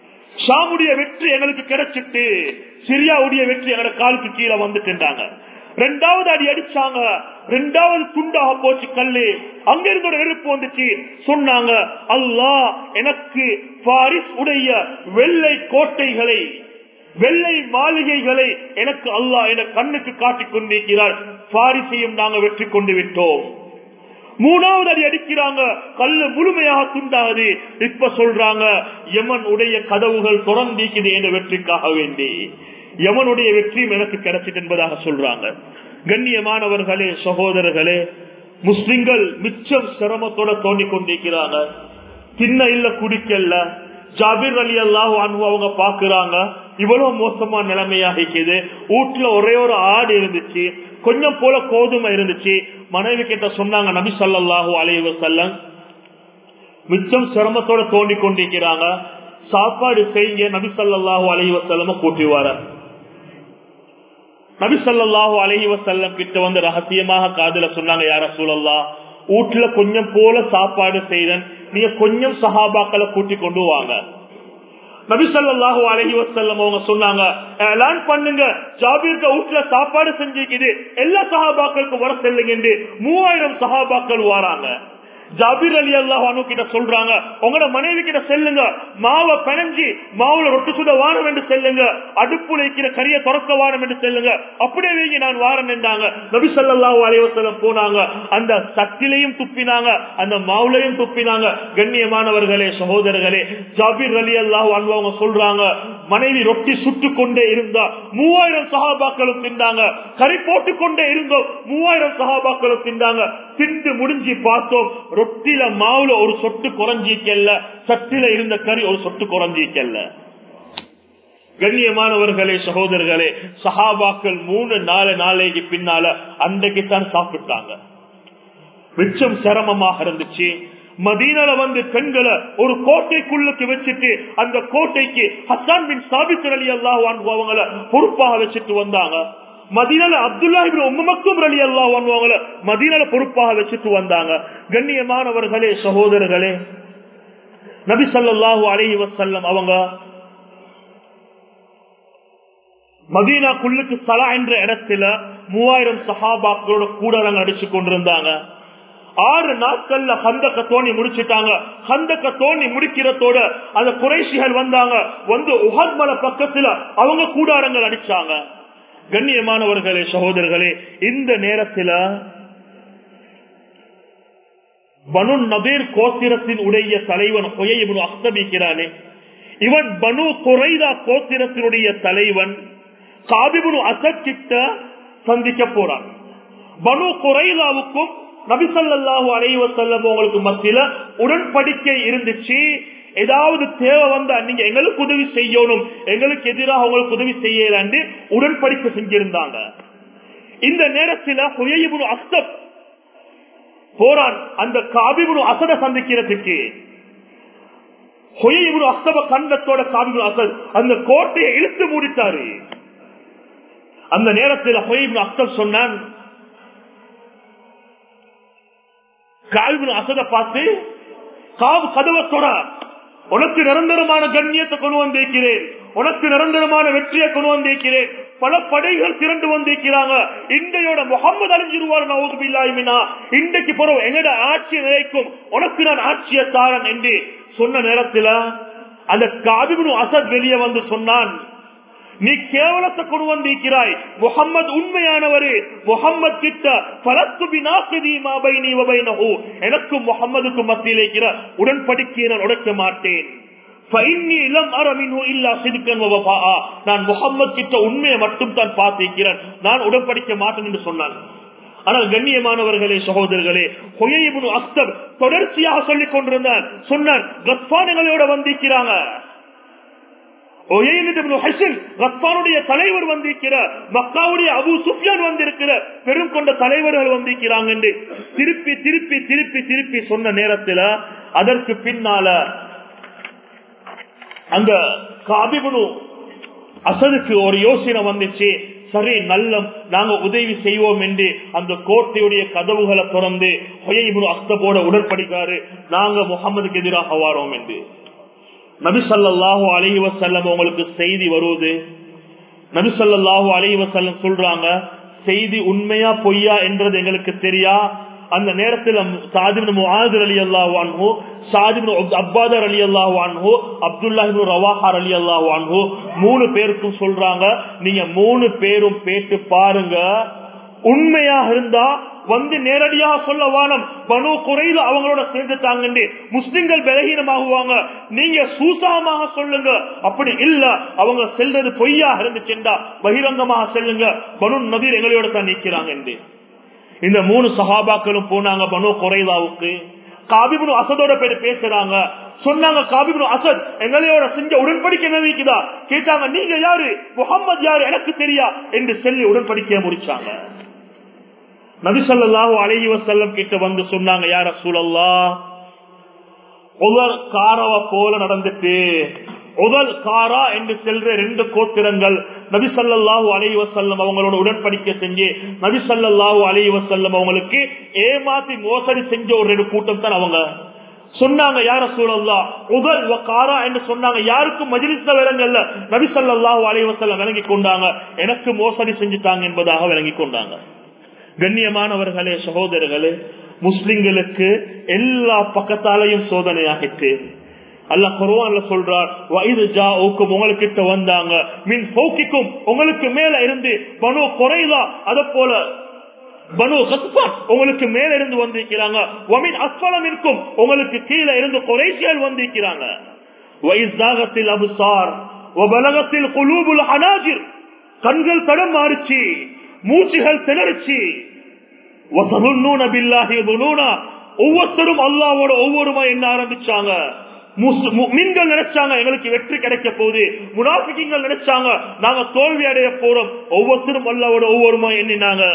ஷாமுடைய வெற்றி எங்களுக்கு கிடைச்சிட்டு சிரியாவுடைய வெற்றி எங்களோட காலுக்கு கீழே வந்துட்டுண்டாங்க ரெண்டாவது அடி அடிச்சாங்க ரெண்டாவது துண்டாக போச்சு கல்லு அங்க இருந்து ஒரு நெருப்பு வந்துச்சு சொன்னாங்க அல்லாஹ் எனக்கு பாரிஸ் உடைய வெள்ளை கோட்டைகளை வெள்ளை மாளிகைகளை எனக்கு அல்லாஹ் என கண்ணுக்கு காட்டிக் கொண்டிருக்கிறார் பாரிசையும் நாங்க வெற்றி கொண்டு விட்டோம் மூணாவது அடி அடிக்கிறாங்க கல்லு முழுமையாக துண்டாகுது இப்ப சொல்றாங்க யமன் உடைய கதவுகள் திறந்திக்குது என்ற வெற்றிக்காக வேண்டி யமனுடைய வெற்றியும் எனக்கு கிடைச்சிட்டு என்பதாக சொல்றாங்க கண்ணியமானவர்களே சகோதரர்களே முஸ்லிம்கள் மிச்சம் சிரமத்தோட தோண்டி கொண்டிருக்கிறாங்க தின்ன இல்ல குடிக்கல ஜாபிர் அலி அல்லாஹ் அவங்க பாக்குறாங்க இவ்வளவு மோசமான நிலைமையா இருக்குது வீட்டுல ஒரே ஒரு ஆடு இருந்துச்சு கொஞ்சம் போல கோதுமை இருந்துச்சு மனைவி கிட்ட சொன்னாங்க நபி சல்லாஹூ அலைவ செல்லம் மிச்சம் சிரமத்தோட தோண்டி கொண்டிருக்கிறாங்க சாப்பாடு செய்ய நபி சல்லாஹூ அலைவ செல்லம கூட்டி வர நபி சல்லாஹூ அலைவ செல்லம் கிட்ட வந்து ரகசியமாக காதல சொன்னாங்க யார சூழல்லா வீட்டுல கொஞ்சம் போல சாப்பாடு செய்தன் நீங்க கொஞ்சம் சஹாபாக்களை கூட்டி கொண்டு வாங்க நபிசல்லாஹு அலஹி வசல்லம் அவங்க சொன்னாங்க ஏலான் பண்ணுங்க ஜாபீர்க வீட்டுல சாப்பாடு செஞ்சிருக்குது எல்லா சஹாபாக்களுக்கும் வர செல்லுங்க மூவாயிரம் சஹாபாக்கள் வராங்க ஜாபீர் அலி அல்லாஹ் கிட்ட சொல்றாங்க உங்களோட மனைவி கிட்ட செல்லுங்க மாவை பிணைஞ்சி மாவுல ரொட்டு சுட வாரம் என்று செல்லுங்க அடுப்புல இருக்கிற கரிய துறக்க வாரம் என்று செல்லுங்க அப்படியே வீங்கி நான் வாரம் என்றாங்க நபி சல்லாஹூ அலைவசலம் போனாங்க அந்த சட்டிலையும் துப்பினாங்க அந்த மாவுலையும் துப்பினாங்க கண்ணியமானவர்களே சகோதரர்களே ஜாபீர் அலி அல்லாஹ் அவங்க சொல்றாங்க மனைவி ரொட்டி சுட்டு கொண்டே இருந்தா மூவாயிரம் சகாபாக்களும் திண்டாங்க கறி போட்டு கொண்டே இருந்தோம் மூவாயிரம் சகாபாக்களும் திண்டாங்க திண்டு முடிஞ்சு பார்த்தோம் ரொட்டில மாவுல ஒரு சொட்டு குறைஞ்சிக்கல்ல சட்டில இருந்த கறி ஒரு சொட்டு குறைஞ்சிக்கல்ல கண்ணியமானவர்களே சகோதரர்களே சஹாபாக்கள் மூணு நாலு நாளைக்கு பின்னால அன்றைக்குத்தான் சாப்பிட்டாங்க மிச்சம் சிரமமாக இருந்துச்சு மதீனால வந்து பெண்களை ஒரு கோட்டைக்குள்ளுக்கு வச்சுட்டு அந்த கோட்டைக்கு ஹசான் பின் சாபித் அலி அல்லாஹ் அவங்கள பொறுப்பாக வச்சுட்டு வந்தாங்க மதீனால அப்துல்லா உம்மக்கும் அலி அல்லாஹ் அவங்கள மதீனால பொறுப்பாக வச்சுட்டு வந்தாங்க கண்ணியமானவர்களே சகோதரர்களே நபி சல்லாஹூ அலஹி வசல்லம் அவங்க மதீனா குள்ளுக்கு சலா என்ற இடத்துல மூவாயிரம் சஹாபாக்களோட கூடரங்க அடிச்சு கொண்டிருந்தாங்க ஆறு நாட்கள்ல ஹந்தக்க தோணி முடிச்சுட்டாங்க ஹந்தக்க தோணி முடிக்கிறதோட அந்த குறைசிகள் வந்தாங்க வந்து உஹத் மலை பக்கத்துல அவங்க கூடாரங்கள் அடிச்சாங்க கண்ணியமானவர்களே சகோதரர்களே இந்த நேரத்துல பனு நபீர் கோத்திரத்தின் உடைய தலைவன் கொய்யபுன் அஸ்தமிக்கிறானே இவன் பனு குறைதா கோத்திரத்தினுடைய தலைவன் காபிபுன் அசத் கிட்ட சந்திக்க போறான் பனு குறைதாவுக்கும் நபிசல்லாஹு அலைவ செல்லம் உங்களுக்கு மத்தியில உடன்படிக்கை இருந்துச்சு ஏதாவது தேவை வந்தா நீங்க எங்களுக்கு உதவி செய்யணும் எங்களுக்கு எதிராக உங்களுக்கு உதவி செய்யலாண்டு உடன்படிக்கை செஞ்சிருந்தாங்க இந்த நேரத்தில் ஹுயபுரு அஸ்தப் போறான் அந்த காபிபுரு அசத சந்திக்கிறதுக்கு ஹுயபுரு அஸ்தப கண்டத்தோட காபிபுரு அசத் அந்த கோட்டையை இழுத்து மூடிட்டாரு அந்த நேரத்தில் ஹுயபுரு அஸ்தப் சொன்னான் காவிபின் அசத பார்த்து காவு கதவத்தோட உனக்கு நிரந்தரமான கண்ணியத்தை கொண்டு வந்திருக்கிறேன் உனக்கு நிரந்தரமான வெற்றியை கொண்டு வந்திருக்கிறேன் பல படைகள் திரண்டு வந்திருக்கிறாங்க இன்றையோட முகமது அழிஞ்சிருவார் நவுதுபில்லாயுமினா இன்றைக்கு பிறகு எங்கட ஆட்சி நிலைக்கும் உனக்கு நான் ஆட்சியை தாரன் என்று சொன்ன நேரத்தில் அந்த காபிபின் அசத் வெளியே வந்து சொன்னான் நீ கேவலத்தை கொண்டு வந்திருக்கிறாய் முகம்மது உண்மையானவரு முகம்மது கிட்ட எனக்கும் முகம்மதுக்கும் மத்தியில் இருக்கிற உடன்படிக்கையை நான் உடைக்க மாட்டேன் நான் முகம்மது கிட்ட உண்மையை மட்டும் தான் பார்த்திருக்கிறேன் நான் உடன்படிக்க மாட்டேன் என்று சொன்னான் ஆனால் கண்ணியமானவர்களே சகோதரர்களே ஹொயபுனு அஸ்தர் தொடர்ச்சியாக சொல்லிக் கொண்டிருந்தான் சொன்னான் கத்பானங்களோட வந்திருக்கிறாங்க தலைவர் வந்திருக்கிற மக்காவுடைய அபு சுஃபியான் வந்திருக்கிற பெரும் கொண்ட தலைவர்கள் வந்திருக்கிறாங்க என்று திருப்பி திருப்பி திருப்பி திருப்பி சொன்ன நேரத்தில் அதற்கு பின்னால அந்த காபிபுனு அசதுக்கு ஒரு யோசனை வந்துச்சு சரி நல்ல நாங்க உதவி செய்வோம் என்று அந்த கோட்டையுடைய கதவுகளை திறந்து அஸ்தபோட உடற்படிக்காரு நாங்க முகமதுக்கு எதிராக வாரோம் என்று நபிசல்லாஹு அலஹி வசல்லம் உங்களுக்கு செய்தி வருவது நபிசல்லாஹு அலஹி வசல்லம் சொல்றாங்க செய்தி உண்மையா பொய்யா என்றது எங்களுக்கு தெரியா அந்த நேரத்தில் சாதிபின் முஹாதர் அலி அல்லாஹ் அன்ஹு சாதிபின் அப்பாதர் அலி அல்லாஹ் அன்ஹு அப்துல்லாஹிபின் ரவாஹார் அலி அல்லாஹ் அன்ஹு மூணு பேருக்கும் சொல்றாங்க நீங்க மூணு பேரும் பேட்டு பாருங்க உண்மையாக இருந்தா வந்து நேரடியாக சொல்ல வானம் பனு குறையில அவங்களோட சேர்ந்துட்டாங்க முஸ்லிம்கள் பலகீனமாகுவாங்க நீங்க சூசாமாக சொல்லுங்க அப்படி இல்ல அவங்க செல்றது பொய்யாக இருந்துச்சுண்டா பகிரங்கமாக செல்லுங்க பனு நபீர் எங்களோட தான் நிற்கிறாங்க என்று இந்த மூணு சஹாபாக்களும் போனாங்க பனு குறைலாவுக்கு காபிபுனு அசதோட பேர் பேசுறாங்க சொன்னாங்க காபிபுனு அசத் எங்களையோட செஞ்ச உடன்படிக்கை நினைக்குதா கேட்டாங்க நீங்க யாரு முகம்மது யாரு எனக்கு தெரியா என்று சொல்லி உடன்படிக்கைய முடிச்சாங்க நபிசல்லாஹு அழகி வசல்லம் கிட்ட வந்து சொன்னாங்க யார சூழல்லா உதல் காரவ போல நடந்துட்டு உதல் காரா என்று செல்ற ரெண்டு கோத்திரங்கள் நபிசல்லாஹு அலைஹி வசல்லம் அவங்களோட உடன்படிக்கை செஞ்சு நபிசல்லாஹு அலைஹி வசல்லம் அவங்களுக்கு ஏமாத்தி மோசடி செஞ்ச ஒரு ரெண்டு கூட்டம் தான் அவங்க சொன்னாங்க யார சூழல்லா உதல் காரா என்று சொன்னாங்க யாருக்கும் மஜிலிஸ்ல விளங்கல்ல நபிசல்லாஹு அலைஹி வசல்லம் விளங்கி கொண்டாங்க எனக்கு மோசடி செஞ்சுட்டாங்க என்பதாக விளங்கி கொண்டாங்க கண்ணியமானவர்களே சகோதரர்களே முஸ்லிம்களுக்கு எல்லா பக்கத்தாலையும் சோதனையாகிட்டு அல்ல குருவான்ல சொல்றார் வயது ஜா ஊக்கும் உங்களுக்கிட்ட வந்தாங்க மின் போக்கிக்கும் உங்களுக்கு மேல இருந்து பனு குறைதா அத போல பனு ஹத்பான் உங்களுக்கு மேல இருந்து வந்திருக்கிறாங்க ஒமின் அஸ்வலம் இருக்கும் உங்களுக்கு கீழே இருந்து குறைசியல் வந்திருக்கிறாங்க வயசாகத்தில் அபுசார் பலகத்தில் குலூபுல் அனாஜிர் கண்கள் தடம் மாறிச்சு மூச்சுகள் திணறிச்சு ஒவ்வொருத்தரும் அல்லாவோட ஒவ்வொருமா என்ன ஆரம்பிச்சாங்க மீன்கள் நினைச்சாங்க எங்களுக்கு வெற்றி கிடைக்க போகுது முனாபிக்கங்கள் நினைச்சாங்க நாங்க தோல்வி அடைய போறோம் ஒவ்வொருத்தரும் அல்லாவோட ஒவ்வொருமா எண்ணினாங்க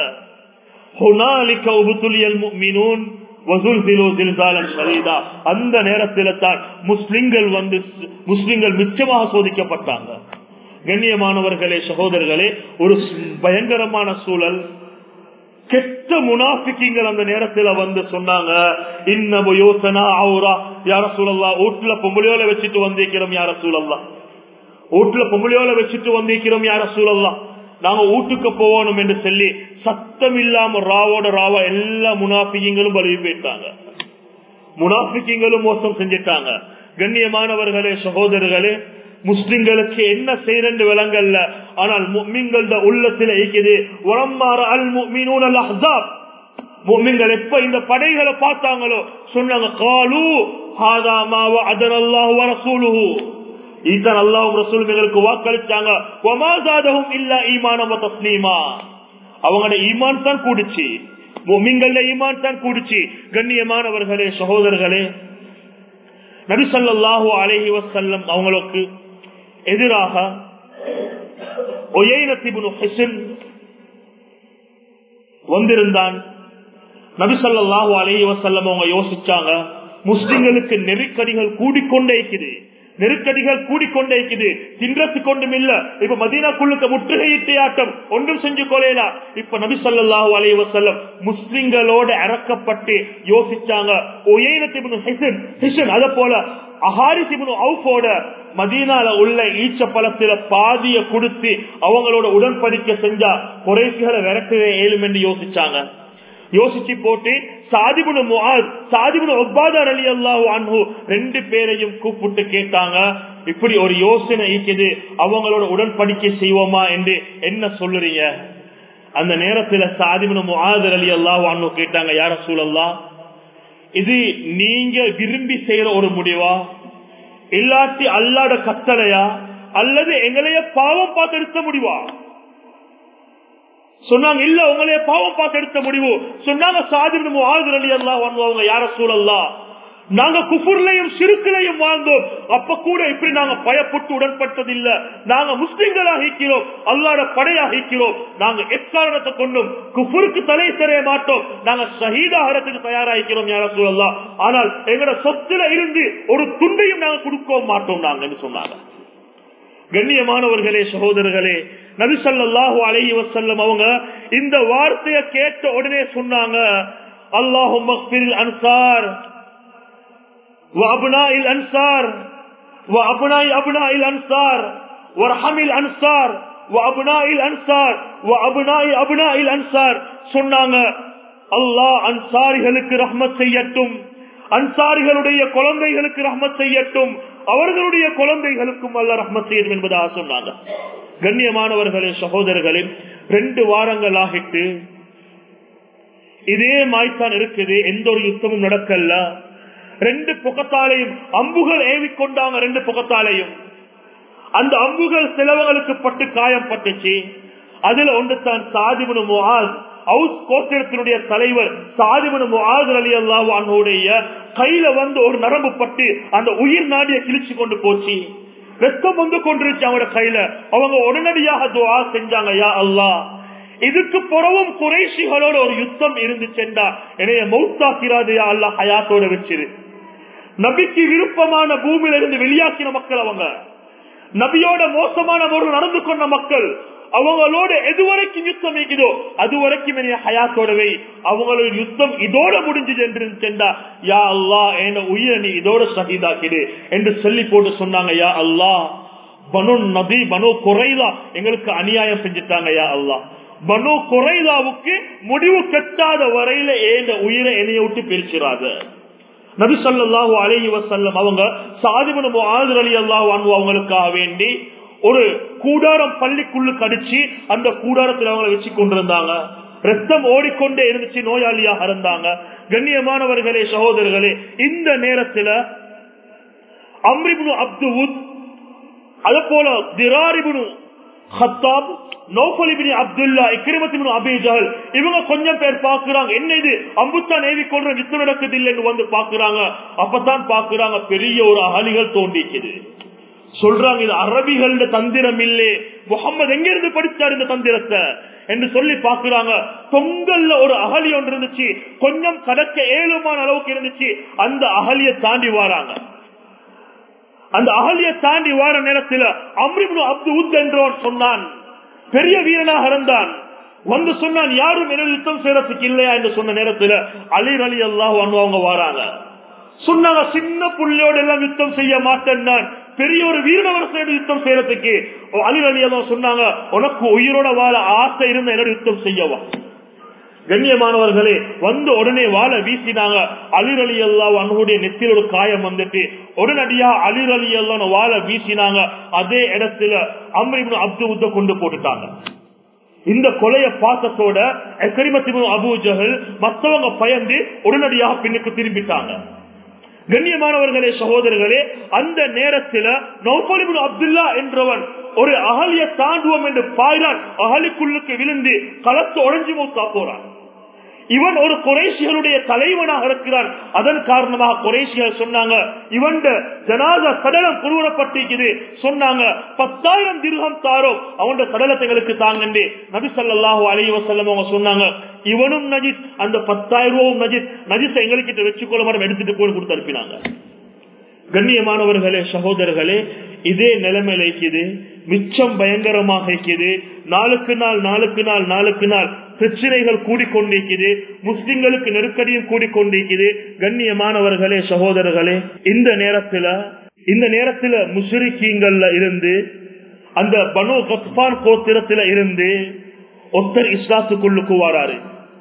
அந்த நேரத்தில் தான் முஸ்லிம்கள் வந்து முஸ்லிம்கள் மிச்சமாக சோதிக்கப்பட்டாங்க கண்ணியமானவர்களே சகோதரர்களே ஒரு பயங்கரமான சூழல் கெட்ட முனாபிக்கிங்கள் அந்த நேரத்துல வந்து சொன்னாங்க இன்னமோ யோசனா ஆவுரா யார சூழல்லா வீட்டுல பொம்பளையோல வச்சுட்டு வந்திருக்கிறோம் யார சூழல்லா வீட்டுல பொம்பளையோல வச்சுட்டு வந்திருக்கிறோம் யார சூழல்லா நாங்க வீட்டுக்கு போகணும் என்று சொல்லி சத்தம் இல்லாம ராவோட ராவா எல்லா முனாபிக்கிங்களும் பலவி போயிட்டாங்க முனாபிக்கிங்களும் மோசம் செஞ்சிட்டாங்க கண்ணியமானவர்களே சகோதரர்களே முஸ்லிம்களுக்கு என்ன செய்யறது விலங்கல்ல ஆனால் முக்மிங்கள உள்ளத்துல இருக்குது உரம்மாற அல் முக்மீனூன் அல் அஹ்ஸாப் முக்மின்கள் எப்ப இந்த படைகளை பார்த்தாங்களோ சொன்னாங்க காலு ஹாதா மாவ அதன் அல்லாஹ் வ ரசூலுஹு ஈசன் அல்லாஹ் ரசூல் எங்களுக்கு வாக்களிச்சாங்க வமாசாதஹும் இல்ல ஈமானம் வ தஸ்லீமா அவங்களோட ஈமான் தான் கூடுச்சு முக்மின்கள ஈமான் தான் கூடுச்சு கண்ணியமானவர்களே சகோதரர்களே நபிசல்லாஹு அலஹி வசல்லம் அவங்களுக்கு எதிராக வந்திருந்தான் நபிசல்லாஹு அலஹி வசல்லம் அவங்க யோசிச்சாங்க முஸ்லிம்களுக்கு நெருக்கடிகள் கூடிக்கொண்டே இருக்குது நெருக்கடிகள் கூடிக்கொண்டே இருக்குது தின்றத்து கொண்டும் இல்ல இப்ப மதீனாக்குள்ளுக்கு முற்றுகையிட்டு ஆட்டம் ஒன்றும் செஞ்சு கொலையலா இப்ப நபி சொல்லாஹு அலைய வசல்லம் முஸ்லிம்களோட இறக்கப்பட்டு யோசிச்சாங்க அத போல அஹாரிசிபுன் அவுஃபோட மதீனால உள்ள ஈச்ச பழத்தில பாதிய கொடுத்து அவங்களோட உடன்படிக்கை செஞ்சா குறைசிகளை விரட்டவே ஏழும் என்று யோசிச்சாங்க யோசிச்சு போட்டு சாதிபுன சாதிபுன ஒப்பாதார் அலி அல்லாஹ் அன்பு ரெண்டு பேரையும் கூப்பிட்டு கேட்டாங்க இப்படி ஒரு யோசனை இருக்குது அவங்களோட உடன்படிக்கை செய்வோமா என்று என்ன சொல்லுறீங்க அந்த நேரத்துல சாதிபுன முஆதர் அலி அல்லாஹ் அன்பு கேட்டாங்க யார சூழல்லா இது நீங்க விரும்பி செய்யற ஒரு முடிவா இல்லாட்டி அல்லாட கத்தளையா அல்லது எங்களைய பாவம் பார்த்து எடுத்த முடிவா சொன்னாங்க இல்ல உங்களைய பாவம் பார்த்து எடுத்த முடிவு சொன்னாங்க சாதிபும் ஆறுதல் எல்லாம் அவங்க யார சூழல்லா நாங்க குஃபுர்லையும் சிறுக்கிலையும் வாழ்ந்தோம் அப்ப கூட இப்படி நாங்க பயப்பட்டு உடன்பட்டது இல்ல நாங்க முஸ்லிம்களாக இருக்கிறோம் அல்லாட படையாக இருக்கிறோம் நாங்க எக்காரணத்தை கொண்டும் குஃபுருக்கு தலை தெரிய மாட்டோம் நாங்க ஷஹீதாகிறதுக்கு தயாராகிறோம் யார சூழல்லாம் ஆனால் எங்களோட சொத்துல இருந்து ஒரு துண்டையும் நாங்க கொடுக்க மாட்டோம் நாங்க சொன்னாங்க கண்ணியமானவர்களே சகோதரர்களே நபிசல்லாஹு அலஹி வசல்லம் அவங்க இந்த வார்த்தையை கேட்ட உடனே சொன்னாங்க அல்லாஹும் அன்சார் وابناء الانصار وابناء ابناء الانصار وارحم الانصار அபுனாயில் அன்சார் அபுனாய் அபுனாயில் அன்சார் சொன்னாங்க அல்லாஹ் அன்சாரிகளுக்கு ரஹ்மத் செய்யட்டும் அன்சாரிகளுடைய குழந்தைகளுக்கு ரஹ்மத் செய்யட்டும் அவர்களுடைய குழந்தைகளுக்கும் அல்ல ரஹ்மத் செய்யட்டும் என்பதாக சொன்னாங்க கண்ணியமானவர்களே சகோதரர்களே ரெண்டு வாரங்கள் ஆகிட்டு இதே மாய்த்தான் இருக்குது எந்த ஒரு யுத்தமும் நடக்கல ரெண்டு புகத்தாலையும் அம்புகள் ஏவிக்கொண்டாங்க ரெண்டு புகத்தாலையும் அந்த அம்புகள் சிலவங்களுக்கு பட்டு காயம் பட்டுச்சு அதுல ஒன்று தான் சாதிபனு முகாஸ் ஹவுஸ் கோத்திரத்தினுடைய தலைவர் சாதிபனு முகாஸ் அலி அல்லாவுடைய கையில வந்து ஒரு நரம்பு பட்டு அந்த உயிர் நாடிய கிழிச்சு கொண்டு போச்சு ரத்தம் வந்து கொண்டிருச்சு அவங்களோட கையில அவங்க உடனடியாக துவா செஞ்சாங்க யா அல்லா இதுக்கு புறவும் குறைசிகளோட ஒரு யுத்தம் இருந்துச்சுண்டா என்னைய மௌத்தாக்கிறாது யா அல்லா ஹயாத்தோட வச்சிரு நபிக்கு விருப்பமான பூமியில இருந்து வெளியாக்கின மக்கள் அவங்க நபியோட மோசமான முறையில் நடந்து கொண்ட மக்கள் அவங்களோட எதுவரைக்கும் யுத்தம் இருக்குதோ அது வரைக்கும் ஹயாத்தோடவே அவங்களோட யுத்தம் இதோட முடிஞ்சது என்று சென்றா யா அல்லா என உயிரை நீ இதோட சகிதாக்கிடு என்று சொல்லி போட்டு சொன்னாங்க யா அல்லா பனு நபி பனு குறைதா எங்களுக்கு அநியாயம் செஞ்சுட்டாங்க யா அல்லா பனு குறைதாவுக்கு முடிவு கட்டாத வரையில ஏந்த உயிரை என்னைய விட்டு பிரிச்சிடாத நபி சொல்லாஹு அலஹி வசல்லம் அவங்க சாதிபனு ஆதர் அலி அல்லாஹ் அவங்களுக்காக வேண்டி ஒரு கூடாரம் பள்ளிக்குள்ளு கடிச்சு அந்த கூடாரத்தில் அவங்களை வச்சு கொண்டிருந்தாங்க ரத்தம் ஓடிக்கொண்டே இருந்துச்சு நோயாளியாக இருந்தாங்க கண்ணியமானவர்களே சகோதரர்களே இந்த நேரத்தில் அம்ரிபுனு அப்துவுத் அதே போல திராரிபுனு ஹத்தாப் நோபலிபினி அப்துல்லா இக்கிரமத்தின் அபிஜால் இவங்க கொஞ்சம் பேர் பாக்குறாங்க என்ன இது அம்புத்தான் நேவி கொள்ற யுத்தம் நடக்குது இல்லைன்னு வந்து பாக்குறாங்க அப்பதான் பாக்குறாங்க பெரிய ஒரு அகலிகள் தோண்டிக்குது சொல்றாங்க இது அரபிகள் தந்திரம் இல்லே முகமது எங்க இருந்து படிச்சார் இந்த தந்திரத்தை என்று சொல்லி பாக்குறாங்க தொங்கல்ல ஒரு அகலி ஒன்று இருந்துச்சு கொஞ்சம் கடக்க ஏழுமான அளவுக்கு இருந்துச்சு அந்த அகலியை தாண்டி வராங்க அந்த அகலியை தாண்டி வார நேரத்தில் அம்ரிபு அப்து உத் என்றவன் சொன்னான் பெரிய வீரனாக இருந்தான் வந்து சொன்னான் யாரும் என்ன யுத்தம் செய்யறதுக்கு இல்லையா என்று சொன்ன நேரத்தில் அலிர் அலி அல்லாஹ் அவங்க வராங்க சொன்னாங்க சின்ன புள்ளையோட எல்லாம் யுத்தம் செய்ய மாட்டேன் நான் பெரிய ஒரு வீரனவரசோட யுத்தம் செய்யறதுக்கு அலி அலி அல்லாஹ் சொன்னாங்க உனக்கு உயிரோட வாழ ஆசை இருந்த என்னோட யுத்தம் செய்யவா கண்ணியமானவர்களே வந்து உடனே வாழ வீசினாங்க அலிர் அலி அல்லா அவனுடைய நெத்தியில் ஒரு காயம் வந்துட்டு உடனடியா அலிர் அலி அல்லா வாழ வீசினாங்க அதே இடத்துல அம்ரிபு அப்து உத்த கொண்டு போட்டுட்டாங்க இந்த கொலைய பாசத்தோட கரிமத்தின் அபு ஜஹல் மத்தவங்க பயந்து உடனடியாக பின்னுக்கு திரும்பிட்டாங்க கண்ணியமானவர்களே சகோதரர்களே அந்த நேரத்தில் நௌபலிபின் அப்துல்லா என்றவன் ஒரு அகலிய தாண்டுவோம் என்று பாய்றான் அகலிக்குள்ளுக்கு விழுந்து களத்து உடஞ்சி மூத்தா போறான் இவன் ஒரு குறைசிகளுடைய தலைவனாக இருக்கிறான் அதன் காரணமாக குறைசிகள் சொன்னாங்க இவன் ஜனாத சடலம் குருவப்பட்டிருக்குது சொன்னாங்க பத்தாயிரம் திருகம் தாரோம் அவன் சடலத்தை எங்களுக்கு தாங்கண்டே நபி சல்லாஹூ அலைய வசல்லம் அவங்க சொன்னாங்க இவனும் நஜித் அந்த பத்தாயிரம் ரூபாவும் நஜித் நஜித் எங்களுக்கு வச்சுக்கொள்ள மாடம் எடுத்துட்டு போய் கொடுத்து அனுப்பினாங்க கண்ணியமானவர்களே சகோதரர்களே இதே நிலைமையில இருக்குது மிச்சம் பயங்கரமாக இருக்குது நாளுக்கு நாள் நாளுக்கு நாள் நாளுக்கு நாள் பிரச்சனைகள் கூடிக்கொண்டிருக்குது முஸ்லிம்களுக்கு நெருக்கடியும் கூடிக்கொண்டிருக்குது கண்ணியமானவர்களே சகோதரர்களே இந்த நேரத்துல இந்த நேரத்துல முஸ்ரிக்கீங்கள்ல இருந்து அந்த பனு கத்பான் கோத்திரத்துல இருந்து ஒத்தர் இஸ்லாத்துக்குள்ளுக்கு வராரு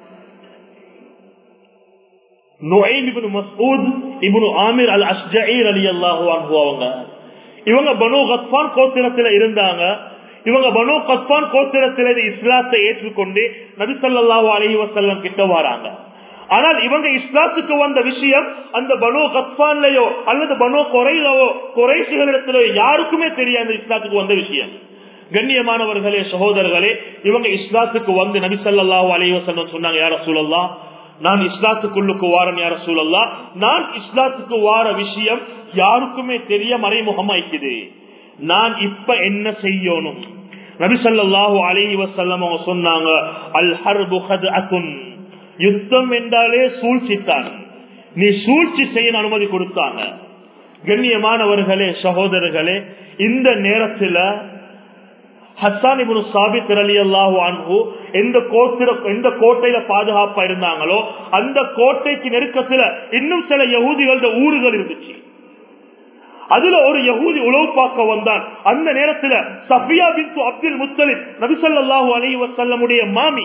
இவங்க பனு கத்பான் கோத்திரத்துல இருந்தாங்க இவங்க பனு கத்பான் கோத்திரத்தில இஸ்லாத்தை ஏற்றுக்கொண்டு நபிசல்லாஹு அலி வசல்லம் கிட்ட வராங்க ஆனால் இவங்க இஸ்லாத்துக்கு வந்த விஷயம் அந்த பனு கத்பான்லயோ அல்லது பனு குறையிலவோ குறைசுகளிடத்திலோ யாருக்குமே தெரியாது இஸ்லாத்துக்கு வந்த விஷயம் கண்ணியமானவர்களே சகோதரர்களே இவங்க இஸ்லாத்துக்கு வந்து நபிசல்லாஹு அலி வசல்லம் சொன்னாங்க யார சூழல்லா நான் இஸ்லாத்துக்குள்ளுக்கு வாரன் யார சூழல்லா நான் இஸ்லாத்துக்கு வார விஷயம் யாருக்குமே தெரிய மறைமுகமாய்க்குது நான் இப்ப என்ன செய்யணும் நபிசல்லாஹு அலி வசல்லம் அவங்க சொன்னாங்க அல் ஹர்பு அகுன் யுத்தம் என்றாலே சூழ்ச்சித்தான் நீ சூழ்ச்சி செய்ய அனுமதி கொடுத்தாங்க கண்ணியமானவர்களே சகோதரர்களே இந்த நேரத்துல ஹசான் இபுனு சாபித் அலி அல்லாஹு அன்பு எந்த கோத்திர எந்த கோட்டையில பாதுகாப்பா இருந்தாங்களோ அந்த கோட்டைக்கு நெருக்கத்துல இன்னும் சில யகுதிகளோட ஊர்கள் இருந்துச்சு அதுல ஒரு யகூதி உழவு பார்க்க வந்தான் அந்த நேரத்துல சஃபியா பின் அப்துல் முத்தலிப் நபிசல்லாஹு அலி வசல்லமுடைய மாமி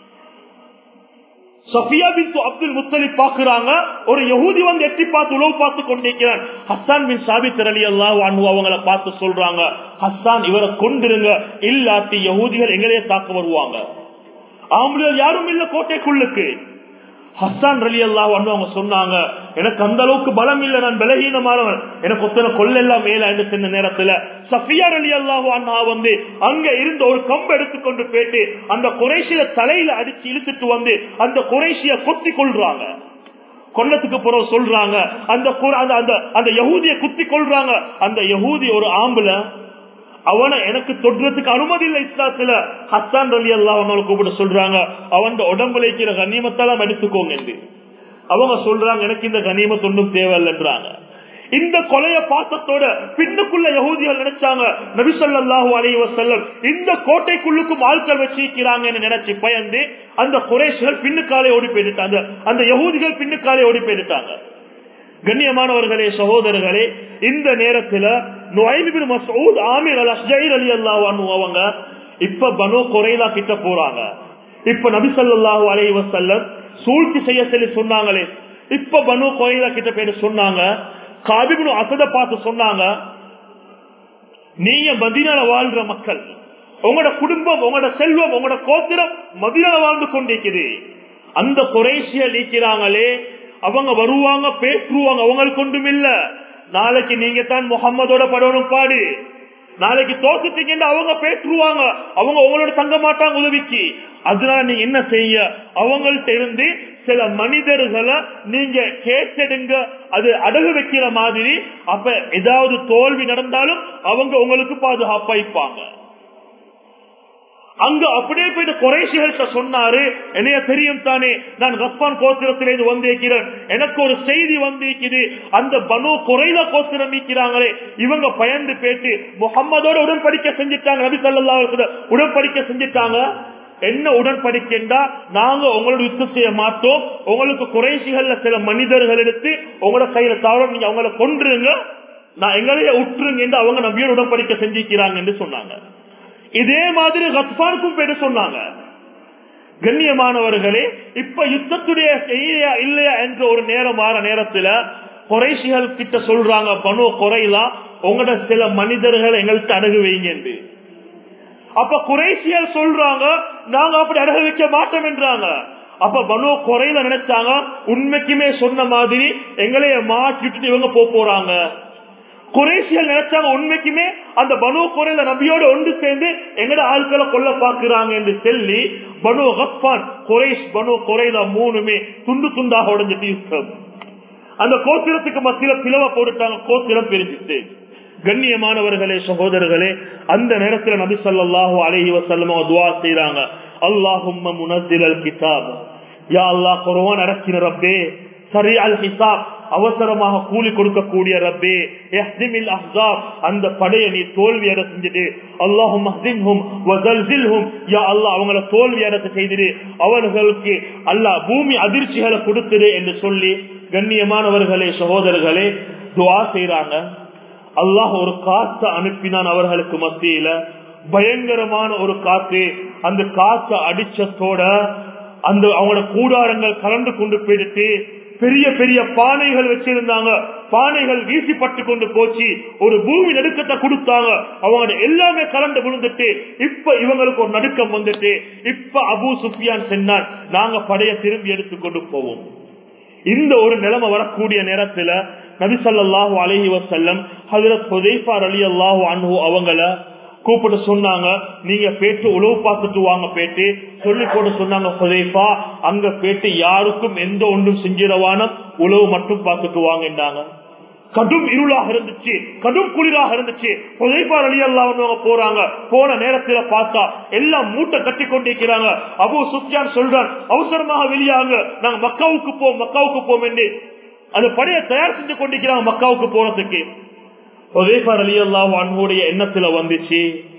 சஃபியா பின் அப்துல் முத்தலிப் பாக்குறாங்க ஒரு யகூதி வந்து எட்டி பார்த்து உழவு பார்த்து கொண்டிருக்கிறான் ஹஸ்ஸான் பின் சாபித் அலி அல்லாஹ் அவங்கள பார்த்து சொல்றாங்க ஹஸ்ஸான் இவரை கொண்டிருங்க இல்லாட்டி யகூதிகள் எங்களையே தாக்க வருவாங்க ஆம்பளைகள் யாரும் இல்ல கோட்டைக்குள்ளுக்கு ஹஸ்ஸான் ரலி அல்லாஹ் அவங்க சொன்னாங்க எனக்கு அந்த அளவுக்கு பலம் இல்ல நான் பலகீனமானவன் எனக்கு ஒத்தனை கொள்ளெல்லாம் மேல என்று சொன்ன நேரத்துல சஃபியா அலி அல்லாஹு அண்ணா வந்து அங்க இருந்த ஒரு கம்பு எடுத்துக்கொண்டு போயிட்டு அந்த குறைசிய தலையில அடிச்சு இழுத்துட்டு வந்து அந்த குறைசிய கொத்தி கொள்றாங்க கொல்லத்துக்கு பிறகு சொல்றாங்க அந்த குர- அந்த- அந்த அந்த யகூதிய குத்தி கொள்றாங்க அந்த யகூதி ஒரு ஆம்புல அவனை எனக்கு தொடுறதுக்கு அனுமதி இல்லை இஸ்லாத்துல ஹஸ்தான் ரலி அல்லா அவனோட கூப்பிட்டு சொல்றாங்க அவன் உடம்புல இருக்கிற கண்ணியமத்தெல்லாம் எடுத்துக்கோங்க என்று அவங்க சொல்றாங்க எனக்கு இந்த கனிமத் ஒன்றும் தேவையில்லைன்றாங்க இந்த கொலைய பாசத்தோட பின்னுக்குள்ள யகூதிகள் நினைச்சாங்க நபிசல்லாஹு அலைஹி வஸல்லம் இந்த கோட்டைக்குள்ளுக்கும் ஆட்கள் வச்சிருக்கிறாங்கன்னு நினைச்சு பயந்து அந்த குறைஷிகள் பின்னுக்காலே ஓடி போயிட்டாங்க அந்த யகூதிகள் பின்னுக்காலே ஓடி போயிட்டாங்க கண்ணியமானவர்களே சகோதரர்களே இந்த நேரத்துல நுழைபின் மசூத் ஆமீர் அல் அஷ்ஜைர் அலி அல்லாஹ் அவங்க இப்ப பனு குறைலா கிட்ட போறாங்க இப்ப நபிசல்லாஹு அலைஹி வஸல்லம் சூழ்ச்சி செய்ய சொல்லி சொன்னாங்களே இப்ப பனு குறைலா கிட்ட போயிட்டு சொன்னாங்க காபிபுனு அசத பார்த்து சொன்னாங்க நீங்க மதினால வாழ்ற மக்கள் உங்களோட குடும்பம் உங்களோட செல்வம் உங்களோட கோத்திரம் மதினால வாழ்ந்து கொண்டிருக்குது அந்த குறைசிய நீக்கிறாங்களே அவங்க வருவாங்க பேசுவாங்க அவங்களுக்கு ஒன்றும் இல்ல நாளைக்கு நீங்க தான் முகம்மதோட படணும் பாடு நாளைக்கு தோத்துட்டீங்கன்னா அவங்க பேசுவாங்க அவங்க உங்களோட தங்க மாட்டாங்க உதவிக்கு அதனால நீங்க என்ன செய்ய அவங்கள்ட்ட இருந்து சில மனிதர்களை நீங்க கேட்டெடுங்க அது அடகு வைக்கிற மாதிரி அப்ப ஏதாவது தோல்வி நடந்தாலும் அவங்க உங்களுக்கு பாதுகாப்பா இருப்பாங்க அங்க அப்படியே போயிட்டு குறைசிகள்கிட்ட சொன்னாரு என்னைய தெரியும் தானே நான் கப்பான் கோத்திரத்திலிருந்து வந்திருக்கிறேன் எனக்கு ஒரு செய்தி வந்திருக்குது அந்த பனு குறைத கோத்திரம் நீக்கிறாங்களே இவங்க பயந்து போயிட்டு முகம்மதோட உடன்படிக்கை செஞ்சுட்டாங்க நபி சொல்லா உடன்படிக்கை செஞ்சுட்டாங்க என்ன உடன்படிக்கைண்டா நாங்க உங்களோட யுத்தம் செய்ய மாட்டோம் உங்களுக்கு குறைசிகள்ல சில மனிதர்கள் எடுத்து உங்களோட கையில தவற நீங்க அவங்கள கொன்றுங்க நான் எங்களையே உற்றுங்க என்று அவங்க நபியோட உடன்படிக்கை செஞ்சிருக்கிறாங்க என்று சொன்னாங்க இதே மாதிரி ரத்பானுக்கும் பேரு சொன்னாங்க கண்ணியமானவர்களே இப்ப யுத்தத்துடைய செய்தியா இல்லையா என்ற ஒரு நேரமான நேரத்துல குறைசிகள் கிட்ட சொல்றாங்க பனு குறைலாம் உங்களோட சில மனிதர்கள் எங்கள்கிட்ட அடகு வைங்க என்று அப்ப குறைசியல் சொல்றாங்க நாங்க அப்படி அடகு வைக்க மாட்டோம் என்றாங்க அப்ப பனு குறையில நினைச்சாங்க உண்மைக்குமே சொன்ன மாதிரி எங்களைய மாற்றிட்டு இவங்க போக போறாங்க குறைசியல் நினைச்சாங்க உண்மைக்குமே அந்த பனு குறையில நபியோட ஒன்று சேர்ந்து எங்கட ஆட்களை கொல்ல பாக்குறாங்க என்று சொல்லி பனு ஹப்பான் குறைஷ் பனு குறையில மூணுமே துண்டு துண்டாக உடஞ்சிட்டு யுத்தம் அந்த கோத்திரத்துக்கு மத்தியில பிளவ போட்டுட்டாங்க கோத்திரம் பிரிஞ்சிட்டு கண்ணியமானவர்களே சகோதரர்களே அந்த நேரத்தில் நபி சொல்லாஹு அலஹி வசல்லமோ துவா செய்யறாங்க அல்லாஹும் முனத்திரல் கிதாப் யா அல்லாஹ் குர்ஆன் அரசின ரப்பே சரி அல் ஹிசாப் அவசரமாக கூலி கொடுக்கக்கூடிய ரப்பே எஹ்திமில் அஹ்ஸாப் அந்த படையை நீ தோல்வி அட செஞ்சுட்டு அல்லாஹும் அஹ்திம்ஹும் வஸல்சில்ஹும் யா அல்லாஹ் அவங்கள தோல்வி அடக்க செய்திரு அவர்களுக்கு அல்லாஹ் பூமி அதிர்ச்சிகளை கொடுத்துடு என்று சொல்லி கண்ணியமானவர்களே சகோதரர்களே துவா செய்யறாங்க அல்லாஹ் ஒரு காற்று அனுப்பினான் அவர்களுக்கு மத்தியில பயங்கரமான ஒரு காத்து அந்த காற்று அடிச்சத்தோட அந்த அவங்களோட கூடாரங்கள் கலந்து கொண்டு போயிட்டு பெரிய பெரிய பானைகள் வச்சிருந்தாங்க பானைகள் வீசிப்பட்டு கொண்டு போச்சு ஒரு பூமி நடுக்கத்தை கொடுத்தாங்க அவங்க எல்லாமே கலந்து விழுந்துட்டு இப்ப இவங்களுக்கு ஒரு நடுக்கம் வந்துட்டு இப்ப அபு சுஃபியான் சென்னான் நாங்க படைய திரும்பி எடுத்துக்கொண்டு போவோம் இந்த ஒரு நிலைமை வரக்கூடிய நேரத்துல நபிசல்லாஹு அலஹி வசல்லம் ஹசரத் ஹுதைஃபார் அலி அல்லாஹு அன்ஹு அவங்கள கூப்பிட்டு சொன்னாங்க நீங்க பேட்டு உழவு பார்த்துட்டு வாங்க பேட்டு சொல்லி போட்டு சொன்னாங்க ஹுதைஃபா அங்க பேட்டு யாருக்கும் எந்த ஒன்றும் செஞ்சிடவான உழவு மட்டும் பார்த்துட்டு வாங்கிட்டாங்க கடும் இருளாக இருந்துச்சு கடும் குளிராக இருந்துச்சு புதைப்பார் அலி அல்லாஹ் போறாங்க போன நேரத்துல பார்த்தா எல்லாம் மூட்டை கட்டி கொண்டிருக்கிறாங்க அபு சுப்யான் சொல்றான் அவசரமாக வெளியாங்க நாங்க மக்காவுக்கு போ மக்காவுக்கு போம் என்று அந்த படையை தயார் செஞ்சு கொண்டிருக்கிறாங்க மக்காவுக்கு போறதுக்கு புதைப்பார் அலி அல்லாஹ் அன்புடைய எண்ணத்துல வந்துச்சு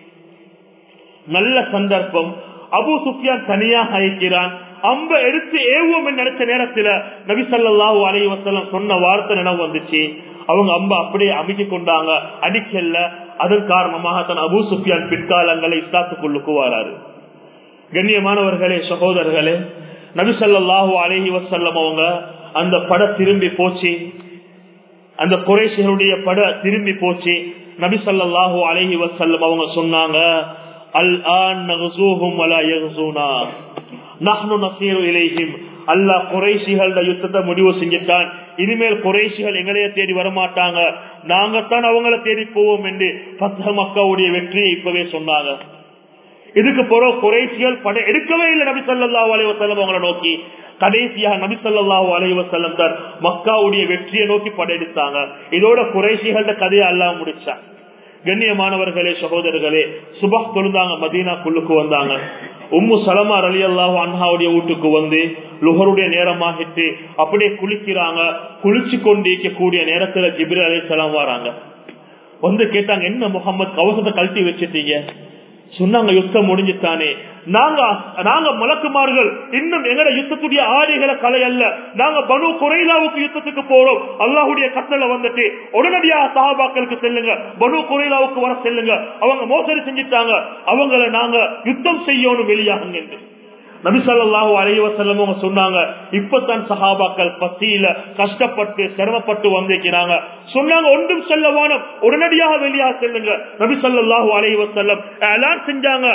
நல்ல சந்தர்ப்பம் அபு சுஃபியான் தனியாக இருக்கிறான் அம்ப எடுத்து ஏவோம் நினைச்ச நேரத்துல நபி சல்லாஹூ அலைஹி வசல்லம் சொன்ன வார்த்தை நினைவு வந்துச்சு அவங்க அம்பா அப்படியே அமைக்க கொண்டாங்க அடிக்கல்ல அதன் காரணமாக தன் அபு சுஃபியான் பிற்காலங்களை இஸ்லாத்துக்குள்ளுக்கு வராரு கண்ணியமானவர்களே சகோதரர்களே நபிசல்லாஹு அலஹி வசல்லம் அவங்க அந்த பட திரும்பி போச்சு அந்த குறைசிகளுடைய பட திரும்பி போச்சு நபிசல்லாஹு அலஹி வசல்லம் அவங்க சொன்னாங்க அல் ஆன் நகசூஹும் அலா யகசூனா நஹ்னு நசீரு இலைஹிம் அல்லாஹ் குறைசிகள யுத்தத்தை முடிவு செஞ்சுட்டான் இனிமேல் குறைசிகள் எங்களைய தேடி வரமாட்டாங்க நாங்கத்தான் அவங்கள தேடி போவோம் என்று பத்த மக்காவுடைய வெற்றியை இப்பவே சொன்னாங்க இதுக்கு பிறகு குறைசிகள் படை எடுக்கவே இல்லை நபி சொல்லா அலைவசல்லம் அவங்களை நோக்கி கடைசியாக நபி சொல்லாஹு அலைவசல்லம் தான் மக்காவுடைய வெற்றியை நோக்கி படையெடுத்தாங்க இதோட குறைசிகள கதையை எல்லாம் முடிச்சாங்க கண்ணியமானவர்களே சகோதரர்களே சுபா தொழுந்தாங்க மதீனாக்குள்ளுக்கு வந்தாங்க உம்மு சலமா அலி அல்லாஹ் அன்ஹாவுடைய வீட்டுக்கு வந்து லுகருடைய நேரமாகிட்டு அப்படியே குளிக்கிறாங்க குளிச்சு கொண்டிருக்க கூடிய நேரத்துல ஜிபிர் அலி சலாம் வராங்க வந்து கேட்டாங்க என்ன முகமது கவசத்தை கழட்டி வச்சிட்டீங்க சொன்னாங்க யுத்தம் முடிஞ்சுட்டானே நாங்க நாங்க மலக்குமார்கள் இன்னும் எங்கட யுத்தத்துடைய ஆடைகளை கலை அல்ல நாங்க பனு குறைலாவுக்கு யுத்தத்துக்கு போறோம் அல்லாஹுடைய கட்டளை வந்துட்டு உடனடியாக சஹாபாக்களுக்கு செல்லுங்க பனு குறைலாவுக்கு வர செல்லுங்க அவங்க மோசடி செஞ்சுட்டாங்க அவங்களை நாங்க யுத்தம் செய்யணும் வெளியாகுங்க என்று நபிசல்லாஹு அலைவசல்லம் அவங்க சொன்னாங்க இப்பதான் சஹாபாக்கள் பத்தியில கஷ்டப்பட்டு சிரமப்பட்டு வந்திருக்கிறாங்க சொன்னாங்க ஒன்றும் செல்ல வானம் உடனடியாக வெளியாக செல்லுங்க நபிசல்லாஹு அலைவசல்லம் எல்லாம் செஞ்சாங்க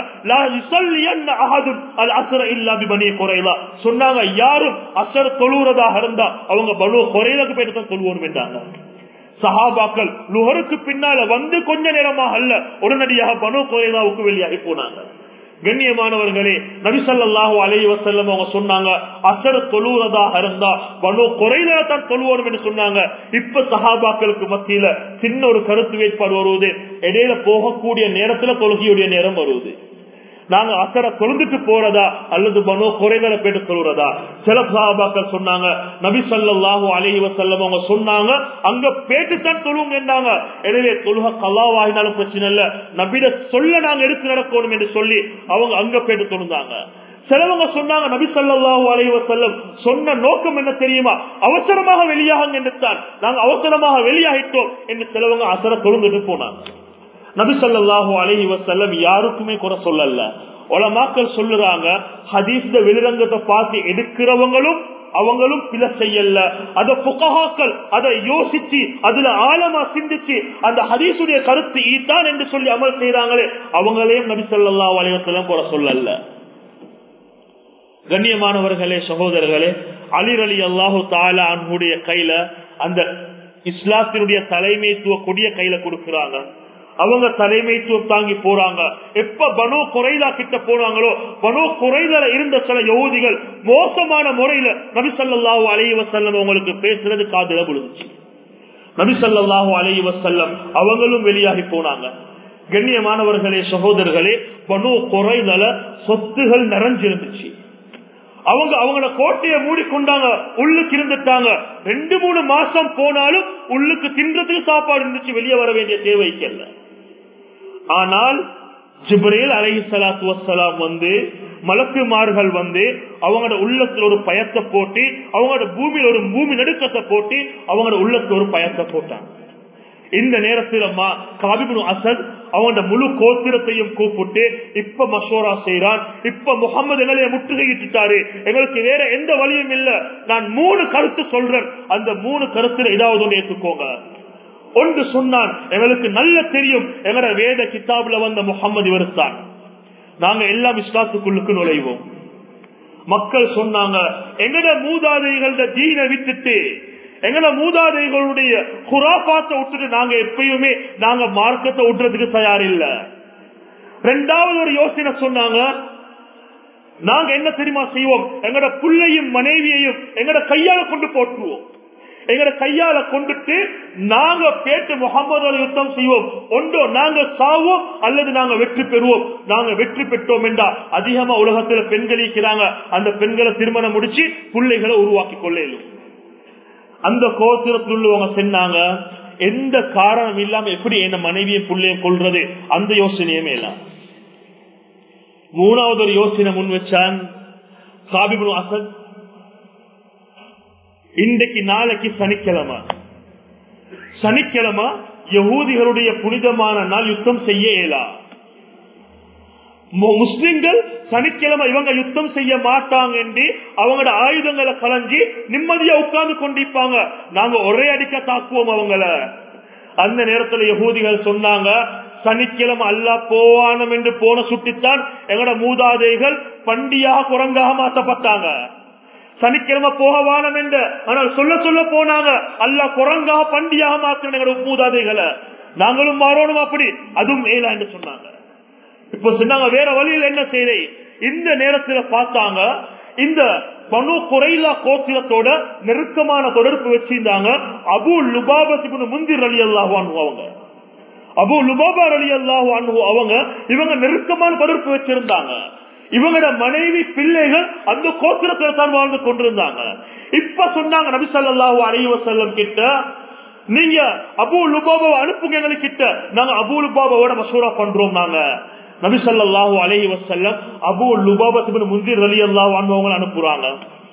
சொன்னாங்க யாரும் அசர் தொழுறதாக இருந்தா அவங்க பலு குறையிலுக்கு போயிட்டு தான் தொழுவோம் என்றாங்க சஹாபாக்கள் லுகருக்கு பின்னால வந்து கொஞ்ச நேரமாக அல்ல உடனடியாக பனு குறைலாவுக்கு வெளியாகி போனாங்க கண்ணியமானவர்களே நபிசல்லாஹு அலைய வசல்லம் அவங்க சொன்னாங்க அசர தொழுவதாக இருந்தா பனு குறையில தான் தொழுவோம் என்று சொன்னாங்க இப்ப சஹாபாக்களுக்கு மத்தியில சின்ன ஒரு கருத்து வேட்பாடு வருவது இடையில போகக்கூடிய நேரத்துல தொழுகையுடைய நேரம் வருவது நாங்க அசர தொழுந்துட்டு போறதா அல்லது மனோ குறைகளை போயிட்டு தொழுறதா சில சஹாபாக்கள் சொன்னாங்க நபி சொல்லாஹு அலஹி வசல்லம் அவங்க சொன்னாங்க அங்க பேட்டுத்தான் தொழுவுங்க என்றாங்க எனவே தொழுக கல்லாவாகினாலும் பிரச்சனை இல்ல நபிட சொல்ல நாங்க எடுத்து நடக்கணும் என்று சொல்லி அவங்க அங்க போயிட்டு தொழுந்தாங்க சிலவங்க சொன்னாங்க நபி சொல்லாஹு அலைவசல்லம் சொன்ன நோக்கம் என்ன தெரியுமா அவசரமாக வெளியாகுங்க என்று தான் நாங்க அவசரமாக வெளியாகிட்டோம் என்று சிலவங்க அசர தொழுந்துட்டு போனாங்க நபி சொல்லாஹு அலஹி வசல்லம் யாருக்குமே குறை சொல்லல உலமாக்கள் சொல்லுறாங்க ஹதீஸ்ல வெளிரங்கத்தை பார்த்து எடுக்கிறவங்களும் அவங்களும் பிழை செய்யல அத புகஹாக்கள் அதை யோசிச்சு அதுல ஆழமா சிந்திச்சு அந்த ஹதீசுடைய கருத்து ஈத்தான் என்று சொல்லி அமல் செய்யறாங்களே அவங்களையும் நபி சொல்லா வலைவசல்லம் குறை சொல்லல கண்ணியமானவர்களே சகோதரர்களே அலிர் அலி அல்லாஹு தாலா அன்புடைய கையில அந்த இஸ்லாத்தினுடைய தலைமைத்துவ கொடிய கையில கொடுக்கிறாங்க அவங்க தலைமைத்துவம் தாங்கி போறாங்க எப்ப பனோ குறைதா கிட்ட போனாங்களோ பனோ குறைதல இருந்த சில யோதிகள் மோசமான முறையில நபிசல்லாஹு அலைய வசல்லம் அவங்களுக்கு பேசுறது காதல விழுந்துச்சு நபிசல்லாஹு அலைய வசல்லம் அவங்களும் வெளியாகி போனாங்க கண்ணியமானவர்களே சகோதரர்களே பனோ குறைதல சொத்துகள் நிறைஞ்சிருந்துச்சு அவங்க அவங்கள கோட்டையை மூடிக்கொண்டாங்க உள்ளுக்கு இருந்துட்டாங்க ரெண்டு மூணு மாசம் போனாலும் உள்ளுக்கு தின்றதுக்கு சாப்பாடு இருந்துச்சு வெளியே வர வேண்டிய தேவைக்கல்ல ஆனால் ஜிப்ரேல் அலை சலாத்து வசலாம் வந்து மலக்குமார்கள் வந்து அவங்களோட உள்ளத்துல ஒரு பயத்தை போட்டு அவங்களோட பூமியில ஒரு பூமி நடுக்கத்தை போட்டு அவங்களோட உள்ளத்துல ஒரு பயத்தை போட்டாங்க இந்த நேரத்தில் காபிபுன் அசத் அவனோட முழு கோத்திரத்தையும் கூப்பிட்டு இப்ப மசோரா செய்யறான் இப்ப முகமது எங்களைய முற்றுகையிட்டாரு எங்களுக்கு வேற எந்த வழியும் இல்ல நான் மூணு கருத்து சொல்றேன் அந்த மூணு கருத்துல ஏதாவது ஒன்று ஏற்றுக்கோங்க ஒன்று சொன்னான் எங்களுக்கு நல்ல தெரியும் எங்கட வேத கிதாபுல வந்த முகமது இவருத்தான் நாங்க எல்லாம் இஸ்லாத்துக்குள்ளுக்கு நுழைவோம் மக்கள் சொன்னாங்க எங்கட மூதாதைகள தீன விட்டுட்டு எங்கட மூதாதைகளுடைய குராபாத்தை விட்டுட்டு நாங்க எப்பயுமே நாங்க மார்க்கத்தை விட்டுறதுக்கு தயார் இல்ல ரெண்டாவது ஒரு யோசனை சொன்னாங்க நாங்க என்ன தெரியுமா செய்வோம் எங்கட புள்ளையும் மனைவியையும் எங்கட கையால கொண்டு போட்டுருவோம் எங்கட கையால கொண்டுட்டு நாங்க பேட்டு முகமது யுத்தம் செய்வோம் ஒன்றோ நாங்க சாவோம் அல்லது நாங்க வெற்றி பெறுவோம் நாங்க வெற்றி பெற்றோம் என்றா அதிகமா உலகத்துல பெண்கள் இருக்கிறாங்க அந்த பெண்களை திருமணம் முடிச்சு பிள்ளைகளை உருவாக்கி கொள்ளும் அந்த கோத்திரத்தில் உள்ளவங்க சொன்னாங்க எந்த காரணம் இல்லாம எப்படி என்ன மனைவியை பிள்ளையும் கொள்றது அந்த யோசனையுமே இல்ல மூணாவது ஒரு யோசனை முன் வச்சான் சாபிபு அசத் இன்றைக்கு நாளைக்கு சனிக்கிழமை சனிக்கிழமை யகூதிகளுடைய புனிதமான நாள் யுத்தம் செய்ய இயலா மு- முஸ்லிம்கள் சனிக்கிழமை இவங்க யுத்தம் செய்ய மாட்டாங்க என்று அவங்களோட ஆயுதங்களை கலைஞ்சி நிம்மதியா உட்கார்ந்து கொண்டிருப்பாங்க நாங்க ஒரே அடிக்க தாக்குவோம் அவங்கள அந்த நேரத்துல யகூதிகள் சொன்னாங்க சனிக்கிழமை அல்லா போவானம் என்று போன சுட்டித்தான் எங்கட மூதாதைகள் பண்டியாக குரங்காக மாற்றப்பட்டாங்க சனிக்கிழமை போக வானம் என்று ஆனால் சொல்ல சொல்ல போனாங்க அல்ல குரங்காக பண்டியாக மாத்தின எங்களோட மூதாதைகளை நாங்களும் மாறணும் அப்படி அதுவும் மேலா என்று சொன்னாங்க இப்ப சொன்னாங்க வேற வழியில் என்ன செய்தை இந்த நேரத்துல பார்த்தாங்க இந்த பனு குறைலா கோத்திரத்தோட நெருக்கமான தொடர்பு வச்சிருந்தாங்க அபு லுபாபத்துக்கு முந்திர் அலி அல்லாஹ் அவங்க அபு லுபாபா அலி அல்லாஹ் அவங்க இவங்க நெருக்கமான தொடர்பு வச்சிருந்தாங்க இவங்களோட மனைவி பிள்ளைகள் அந்த கோத்திரத்துல தான் வாழ்ந்து கொண்டிருந்தாங்க இப்ப சொன்னாங்க நபி ஸல்லல்லாஹு அலைஹி வஸல்லம் கிட்ட நீங்க அபு லுபாபாவை அனுப்புங்க எங்களுக்கு கிட்ட நாங்க அபு லுபாபாவோட மசூரா பண்றோம் நாங்க நபி ஸல்லல்லாஹு அலைஹி வஸல்லம் அபு லுபாபத்து முந்திர் ரலியல்லாஹு அன்ஹு அவங்க அனுப்புறாங்க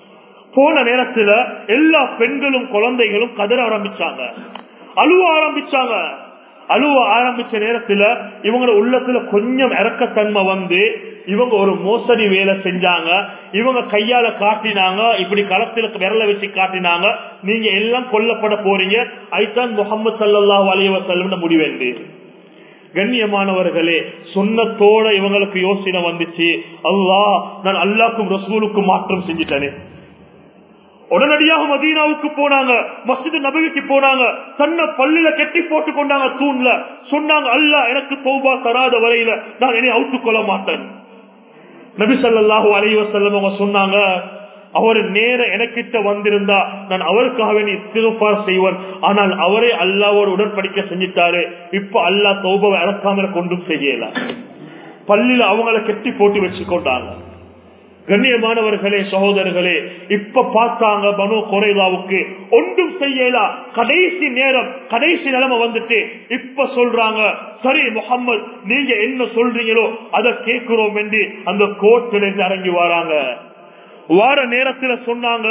போன நேரத்துல எல்லா பெண்களும் குழந்தைகளும் கதற ஆரம்பிச்சாங்க அழுவ ஆரம்பிச்சாங்க அழுவ ஆரம்பிச்ச நேரத்துல இவங்களோட உள்ளத்துல கொஞ்சம் இறக்கத்தன்மை வந்து இவங்க ஒரு மோசடி வேலை செஞ்சாங்க இவங்க கையால காட்டினாங்க இப்படி களத்துல விரல வச்சு காட்டினாங்க நீங்க எல்லாம் கொல்லப்பட போறீங்க ஐத்தான் முகமது சல்லாஹ் அலைவசல்லம் முடிவேண்டு கண்ணியமானவர்களே சொன்னத்தோட இவங்களுக்கு யோசனை வந்துச்சு அல்லாஹ் நான் அல்லாக்கும் ரசூலுக்கும் மாற்றம் செஞ்சுட்டேனே உடனடியாக மதீனாவுக்கு போனாங்க மஸ்ஜித் நபவிக்கு போனாங்க தன்னை பள்ளியில கெட்டி போட்டு கொண்டாங்க தூண்ல சொன்னாங்க அல்ல எனக்கு தௌபா தராத வரையில நான் என்னை அவுத்துக் கொள்ள மாட்டேன் நபி ஸல்லல்லாஹு அலைஹி வஸல்லம் அவங்க சொன்னாங்க அவர் நேர எனக்கிட்ட வந்திருந்தா நான் அவருக்காக வேண்டி திருப்பார் செய்வன் ஆனால் அவரே அல்லாவோட உடன்படிக்கை செஞ்சிட்டாரு இப்ப அல்லாஹ் தௌபாவை இறக்காம கொண்டும் செய்யல பள்ளியில அவங்கள கெட்டி போட்டு வச்சு கொண்டாங்க கண்ணியமானவர்களே சகோதரர்களே இப்ப பார்த்தாங்க பனு குறைவாவுக்கு ஒன்றும் செய்யலா கடைசி நேரம் கடைசி நிலைமை வந்துட்டு இப்ப சொல்றாங்க சரி முகம்மது நீங்க என்ன சொல்றீங்களோ அதை கேட்கிறோம் என்று அந்த கோர்ட்டில இருந்து இறங்கி வராங்க வார நேரத்துல சொன்னாங்க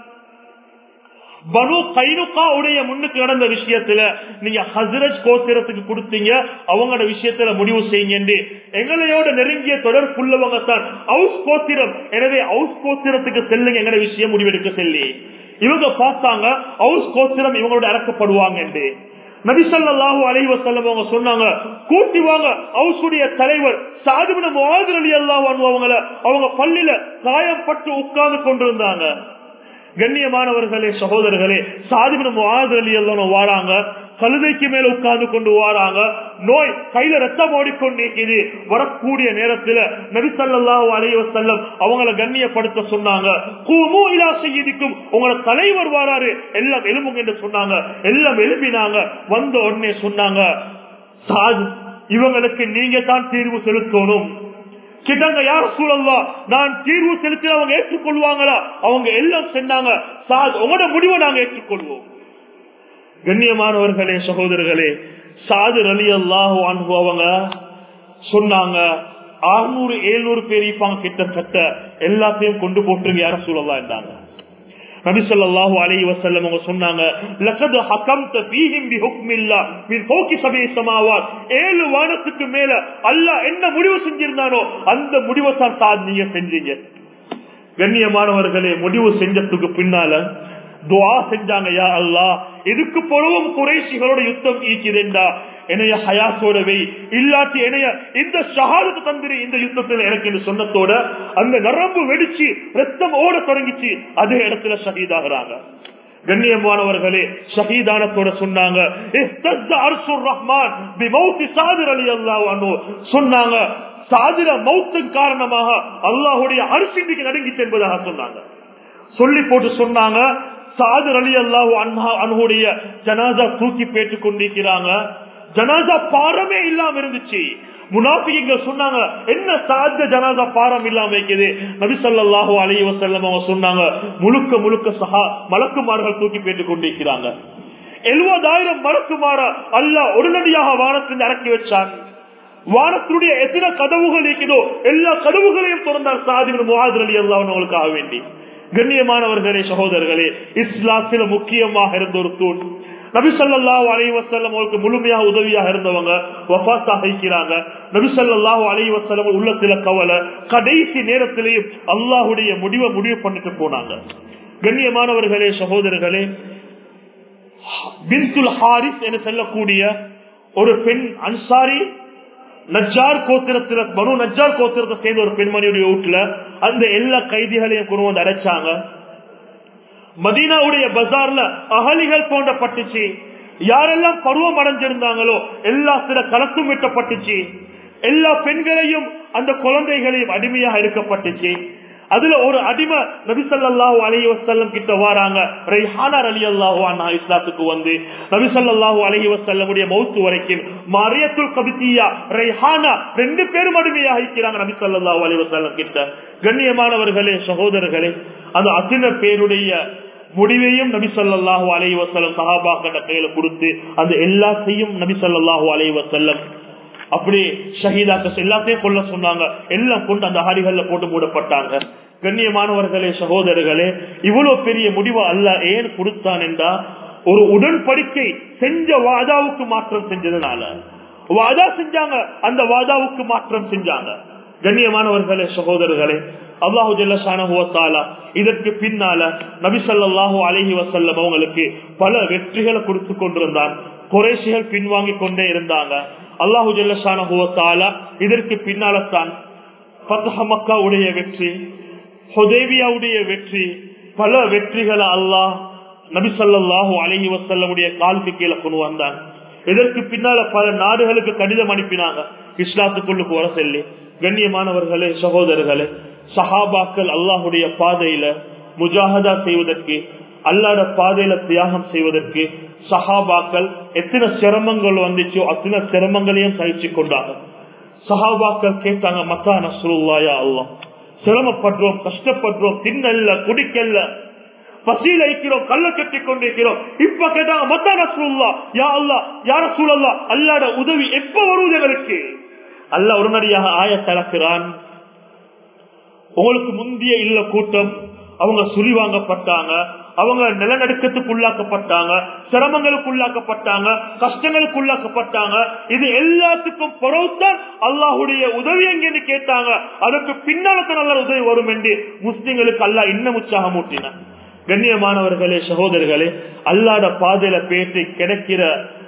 பனு கைனுக்கா உடைய முன்னுக்கு நடந்த விஷயத்துல நீங்க ஹசரத் கோத்திரத்துக்கு கொடுத்தீங்க அவங்களோட விஷயத்துல முடிவு செய்யுங்க என்று எங்களையோட நெருங்கிய தொடர்புள்ளவங்க தான் ஹவுஸ் கோத்திரம் எனவே ஹவுஸ் கோத்திரத்துக்கு செல்லுங்க எங்கட விஷயம் முடிவெடுக்க செல்லி இவங்க பார்த்தாங்க ஹவுஸ் கோத்திரம் இவங்களோட இறக்கப்படுவாங்க என்று நபிசல்லாஹு அலைவ செல்லம் அவங்க சொன்னாங்க கூட்டி வாங்க ஹவுஸுடைய தலைவர் சாதிபின மாதிரி அலி அல்லாஹ் அவங்கள அவங்க பள்ளியில காயப்பட்டு உட்கார்ந்து கொண்டிருந்தாங்க கண்ணியமானவர்களே சகோதரர்களே சாதிபின் அலி எல்லாம் வாராங்க கழுதைக்கு மேல உட்கார்ந்து கொண்டு வாராங்க நோய் கையில ரத்தம் ஓடிக்கொண்டிருக்குது வரக்கூடிய நேரத்துல நபிசல்லாஹு அலைவ செல்லம் அவங்கள கண்ணியப்படுத்த சொன்னாங்க கூமு இலா செய்திக்கும் உங்களோட தலைவர் வாராரு எல்லாம் எலும்புங்க என்று சொன்னாங்க எல்லாம் எழுப்பினாங்க வந்த உடனே சொன்னாங்க சாது இவங்களுக்கு நீங்க தான் தீர்வு செலுத்தணும் கிட்டாங்க யார் சூழல்லா நான் தீர்வு செலுத்தி அவங்க ஏற்றுக்கொள்வாங்களா அவங்க எல்லாம் சொன்னாங்க சாத் உங்களோட முடிவை நாங்க ஏற்றுக்கொள்வோம் கண்ணியமானவர்களே சகோதரர்களே சாது அலி அல்லாஹு அவங்க சொன்னாங்க அறுநூறு எழுநூறு பேர் இருப்பாங்க கிட்டத்தட்ட எல்லாத்தையும் கொண்டு போட்டு யார சூழல்லா இருந்தாங்க நபிசல்லாஹு அலி வசல்லம் அவங்க சொன்னாங்க லக்கது ஹகம்த ஃபீஹிம் பிஹுக்மில்லா மின் ஃபௌகி சபை சமாவாத் ஏழு வானத்துக்கு மேல அல்லாஹ் என்ன முடிவு செஞ்சிருந்தானோ அந்த முடிவை தான் சாத் நீங்க செஞ்சீங்க கண்ணியமானவர்களே முடிவு செஞ்சதுக்கு பின்னால துவா செஞ்சாங்க யா அல்லா இதுக்கு பொறவும் குறைசிகளோட யுத்தம் ஈச்சிருந்தா என்னைய ஹயாத்தோடவே இல்லாட்டி என்னைய இந்த ஷஹாதத்து தந்திரி இந்த யுத்தத்தில் எனக்கு என்று சொன்னதோட அந்த நரம்பு வெடிச்சு ரத்தம் ஓட தொடங்கிச்சு அதே இடத்துல ஷஹீதாகிறாங்க கண்ணியமானவர்களே ஷஹீதானத்தோட சொன்னாங்க ரஹ்மான் சொன்னாங்க சாதிர மௌத்தின் காரணமாக அல்லாஹுடைய அரிசிக்கு நடுங்கிச்சு என்பதாக சொன்னாங்க சொல்லி போட்டு சொன்னாங்க சாதர் அலி அல்லாஹு அன்ஹுடைய ஜனாதா தூக்கி பேட்டுக் கொண்டிருக்கிறாங்க ஜனாதா பாரமே இல்லாம இருந்துச்சு முனாபிங்க சொன்னாங்க என்ன சாத்த ஜனாதா பாரம் இல்லாம இருக்குது நபிசல்லாஹு அலி வசல்லம் அவங்க சொன்னாங்க முழுக்க முழுக்க சஹா மலக்குமார்கள் தூக்கி பேட்டுக் கொண்டிருக்கிறாங்க எழுபதாயிரம் மலக்குமார அல்ல உடனடியாக வானத்தில் இறக்கி வச்சான் வானத்தினுடைய எத்தனை கதவுகள் இருக்குதோ எல்லா கதவுகளையும் திறந்தார் சாதிகள் முகாதர் அலி அல்லா அவங்களுக்காக வேண்டி கண்ணியமானவர்களே சகோதரர்களே இஸ்லாத்தில முக்கியமாக இருந்த ஒரு தூண் நபிசல்லாஹு அலி வசல்லம் அவருக்கு முழுமையாக உதவியாக இருந்தவங்க வபாத்தாக இருக்கிறாங்க நபிசல்லாஹு அலி வசல்லம் உள்ளத்துல கவலை கடைசி நேரத்திலேயும் அல்லாஹுடைய முடிவை முடிவு பண்ணிட்டு போனாங்க கண்ணியமானவர்களே சகோதரர்களே பின்துல் ஹாரிஸ் என சொல்லக்கூடிய ஒரு பெண் அன்சாரி நஜார் கோத்திரத்துல மனு நஜார் கோத்திரத்தை சேர்ந்த ஒரு பெண்மணியுடைய வீட்டுல அந்த எல்லா கைதிகளையும் கொண்டு வந்து அடைச்சாங்க மதீனாவுடைய பஜார்ல அகலிகள் தோண்டப்பட்டுச்சு யாரெல்லாம் பருவம் அடைஞ்சிருந்தாங்களோ எல்லா சில கலத்தும் வெட்டப்பட்டுச்சு எல்லா பெண்களையும் அந்த குழந்தைகளையும் அடிமையாக எடுக்கப்பட்டுச்சு அதுல ஒரு அடிமை நபிசல்லாஹு அலஹி வசல்லம் கிட்ட வராங்க ரெய்ஹானார் அலி அல்லாஹு அண்ணா இஸ்லாத்துக்கு வந்து நபிசல்லாஹு அலஹி வசல்லமுடைய மௌத்து வரைக்கும் மரியத்துல் கபித்தியா ரெய்ஹானா ரெண்டு பேரும் அடிமையாக இருக்கிறாங்க நபிசல்லாஹு அலி வசல்லம் கிட்ட கண்ணியமானவர்களே சகோதரர்களே அந்த அத்தனை பேருடைய முடிவையும் நபி சொல்லாஹு அலை வசல்லம் சஹாபாக்கிட்ட கையில கொடுத்து அந்த எல்லாத்தையும் நபி சொல்லாஹு அலை வசல்லம் அப்படி ஷஹீதாக்க எல்லாத்தையும் கொல்ல சொன்னாங்க எல்லாம் கொண்டு அந்த ஹாரிகள்ல போட்டு மூடப்பட்டாங்க கண்ணியமானவர்களே சகோதரர்களே இவ்வளவு பெரிய முடிவு அல்ல ஏன் கொடுத்தான் என்றா ஒரு உடன்படிக்கை செஞ்ச வாதாவுக்கு மாற்றம் செஞ்சதுனால வாதா செஞ்சாங்க அந்த வாதாவுக்கு மாற்றம் செஞ்சாங்க கண்ணியமானவர்களே சகோதரர்களே அல்லாஹு ஜல்லா இதற்கு பின்னால நபிசல்லாஹூ அலஹி வசல்லம் அவங்களுக்கு பல வெற்றிகளை கொடுத்து கொண்டிருந்தான் குறைசிகள் பின்வாங்கி கொண்டே இருந்தாங்க அல்லாஹு ஜல்லா இதற்கு பின்னால்தான் மக்காவுடைய வெற்றி ஹொதேவியாவுடைய வெற்றி பல வெற்றிகளை அல்லாஹ் நபிசல்லாஹூ அலஹி வசல்லமுடைய காலுக்கு கீழே கொண்டு வந்தான் இதற்கு பின்னால பல நாடுகளுக்கு கடிதம் அனுப்பினாங்க இஸ்லாத்துக்குள்ளுக்கு வர சொல்லி கண்ணியமானவர்களே சகோதரர்களே சஹாபாக்கள் அல்லாஹுடைய பாதையில முஜாகதா செய்வதற்கு அல்லாட பாதையில தியாகம் செய்வதற்கு சஹாபாக்கள் எத்தனை சிரமங்கள் வந்துச்சோ அத்தனை சிரமங்களையும் சகிச்சு கொண்டாங்க சஹாபாக்கள் கேட்டாங்க மத்தா நசுல்லாயா அல்லா சிரமப்படுறோம் கஷ்டப்படுறோம் தின்னல்ல குடிக்கல்ல பசியில் ஐக்கிறோம் கல்ல கட்டி கொண்டிருக்கிறோம் இப்ப கேட்டாங்க மத்தா நசுல்லா யா அல்லா யார சூழல்லா அல்லாட உதவி எப்ப வருவது எங்களுக்கு அல்ல உடனடியாக ஆய கலக்கிறான் உங்களுக்கு முந்திய இல்ல கூட்டம் அவங்க சுழி வாங்கப்பட்டாங்க அவங்க நிலநடுக்கத்துக்கு உள்ளாக்கப்பட்டாங்க சிரமங்களுக்கு உள்ளாக்கப்பட்டாங்க கஷ்டங்களுக்கு உள்ளாக்கப்பட்டாங்க இது எல்லாத்துக்கும் பொறவுத்தான் அல்லாஹுடைய உதவி எங்கன்னு கேட்டாங்க அதுக்கு பின்னால்தான் நல்ல உதவி வரும் என்று முஸ்லிம்களுக்கு அல்லாஹ் இன்னும் உற்சாகம் ஊட்டின கண்ணியமானவர்களே சகோதரர்களே அல்லாட பாதையில பேட்டு கிடைக்கிற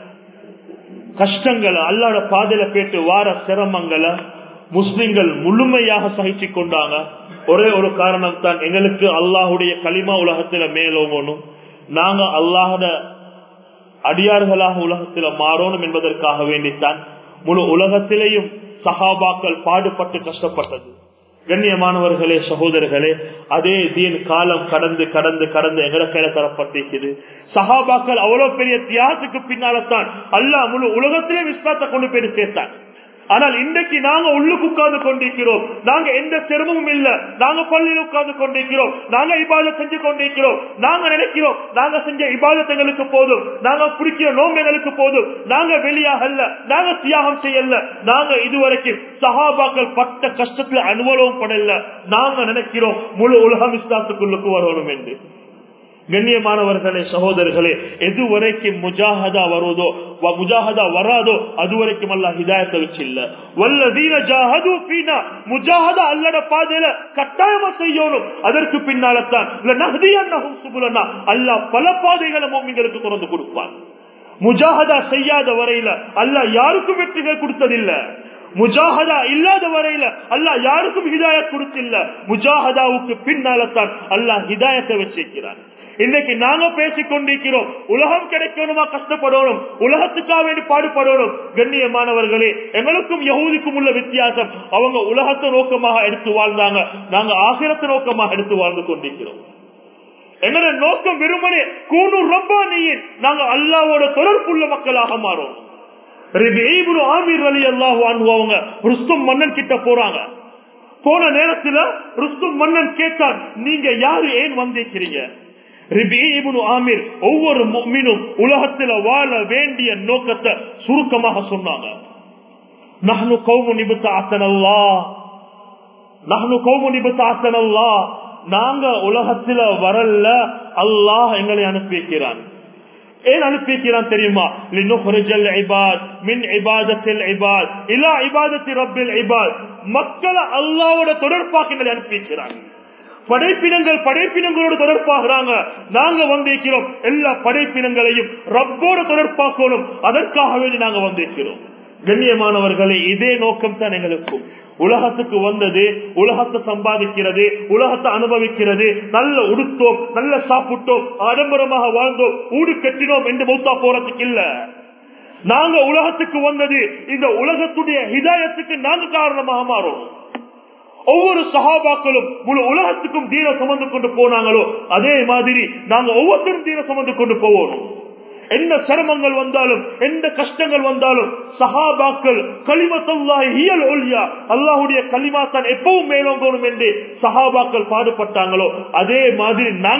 கஷ்டங்களை அல்லாட பாதையில பேட்டு வார சிரமங்களை முஸ்லிம்கள் முழுமையாக சகிச்சு கொண்டாங்க ஒரே ஒரு காரணம் தான் எங்களுக்கு அல்லாஹுடைய களிமா உலகத்துல மேலோங்கணும் நாங்க அல்லாஹட அடியார்களாக உலகத்துல மாறணும் என்பதற்காக வேண்டித்தான் முழு உலகத்திலேயும் சஹாபாக்கள் பாடுபட்டு கஷ்டப்பட்டது கண்ணியமானவர்களே சகோதரர்களே அதே தீன் காலம் கடந்து கடந்து கடந்து எங்கட கையில தரப்பட்டிருக்குது சஹாபாக்கள் அவ்வளவு பெரிய தியாகத்துக்கு பின்னால்தான் அல்லா முழு உலகத்திலே விஸ்வாசத்தை கொண்டு போய் சேர்த்தான் ஆனால் இன்றைக்கு நாங்க உள்ளுக்கு உட்கார்ந்து கொண்டிருக்கிறோம் நாங்க எந்த சிரமமும் இல்ல நாங்க பள்ளியில் உட்கார்ந்து கொண்டிருக்கிறோம் நாங்க இபாதம் செஞ்சு கொண்டிருக்கிறோம் நாங்க நினைக்கிறோம் நாங்க செஞ்ச இபாதத்தங்களுக்கு போதும் நாங்க பிடிக்கிற நோம்பெங்களுக்கு போதும் நாங்க வெளியாகல நாங்க தியாகம் செய்யல நாங்க இதுவரைக்கும் சகாபாக்கள் பட்ட கஷ்டத்துல அனுபவம் படல நாங்க நினைக்கிறோம் முழு உலகம் இஸ்லாத்துக்குள்ளுக்கு வரணும் என்று கண்ணியமானவர்களே சகோதரர்களே எது வரைக்கும் முஜாஹதா வருவதோ முஜாஹதா வராதோ அது வரைக்கும் அல்ல ஹிதாயத்தை வச்சு இல்ல வல்லதீன ஜாஹது பீனா முஜாஹதா அல்லட பாதையில கட்டாயமா செய்யணும் அதற்கு பின்னால்தான் சுபுலனா அல்ல பல பாதைகளை மோமிங்களுக்கு திறந்து கொடுப்பான் முஜாஹதா செய்யாத வரையில அல்ல யாருக்கும் வெற்றிகள் கொடுத்ததில்லை முஜாஹதா இல்லாத வரையில அல்லாஹ் யாருக்கும் ஹிதாயத் கொடுத்தில்ல முஜாஹதாவுக்கு பின்னால்தான் அல்லாஹ் ஹிதாயத்தை வச்சிருக்கிறான் இன்னைக்கு நாங்க பேசிக் கொண்டிருக்கிறோம் உலகம் கிடைக்கணுமா கஷ்டப்படணும் உலகத்துக்காக வேண்டி பாடுபடணும் கண்ணியமானவர்களே எங்களுக்கும் யகூதிக்கும் உள்ள வித்தியாசம் அவங்க உலகத்தை நோக்கமாக எடுத்து வாழ்ந்தாங்க நாங்க ஆசிரத்தை நோக்கமாக எடுத்து வாழ்ந்து கொண்டிருக்கிறோம் எங்களோட நோக்கம் வெறுமனே கூணூர் ரொம்ப நீயின் நாங்க அல்லாவோட தொடர்புள்ள மக்களாக மாறோம் ஆமீர் அலி அல்லாஹு அவங்க ருஸ்தும் மன்னன் கிட்ட போறாங்க போன நேரத்துல ருஸ்தும் மன்னன் கேட்டான் நீங்க யாரு ஏன் வந்திருக்கிறீங்க ஆமீர் ஒவ்வொரு மீனும் உலகத்துல வாழ வேண்டிய நோக்கத்தை சுருக்கமாக சொன்னாங்க நஹ்னு கௌமு நிபுத்த ஆத்தனல்லா நஹ்னு கௌமு நிபுத்த ஆத்தனல்லா நாங்க உலகத்துல வரல அல்லாஹ் எங்களை அனுப்பி வைக்கிறான் ஏன் அனுப்பிக்கிறான் தெரியுமா லினுஹ்ரிஜல் இபாத் மின் இபாதத்தில் இபாத் இலா இபாதத்தி ரப்பில் இபாத் மக்களை அல்லாவோட தொடர்பாக்கினதை அனுப்பிக்கிறான் படைப்பினங்கள் படைப்பினங்களோடு தொடர்பாகிறாங்க நாங்க வந்திருக்கிறோம் எல்லா படைப்பினங்களையும் ரப்போட தொடர்பாக்கணும் அதற்காக வேண்டி நாங்க வந்திருக்கிறோம் கண்ணியமானவர்களே இதே நோக்கம் தான் எங்களுக்கும் உலகத்துக்கு வந்தது உலகத்தை சம்பாதிக்கிறது உலகத்தை அனுபவிக்கிறது நல்ல உடுத்தோம் நல்ல சாப்பிட்டோம் ஆடம்பரமாக வாழ்ந்தோம் ஊடு கட்டினோம் என்று மௌத்தா போறதுக்கு இல்ல நாங்க உலகத்துக்கு வந்தது இந்த உலகத்துடைய ஹிதாயத்துக்கு நாங்க காரணமாக மாறோம் ஒவ்வொரு சகாபாக்களும் முழு உலகத்துக்கும் தீர சுமந்து கொண்டு போனாங்களோ அதே மாதிரி நாங்க ஒவ்வொருத்தரும் தீர சுமந்து கொண்டு போவோம் என்ன சிரமங்கள் வந்தாலும் எந்த கஷ்டங்கள் வந்தாலும் சஹாபாக்கள் களிமத்தல்லாஹ் ஹியல் ஒல்யா அல்லாஹுடைய களிமா தான் எப்பவும் மேலோங்கணும் என்று சஹாபாக்கள் பாடுபட்டாங்களோ அதே மாதிரி நாங்க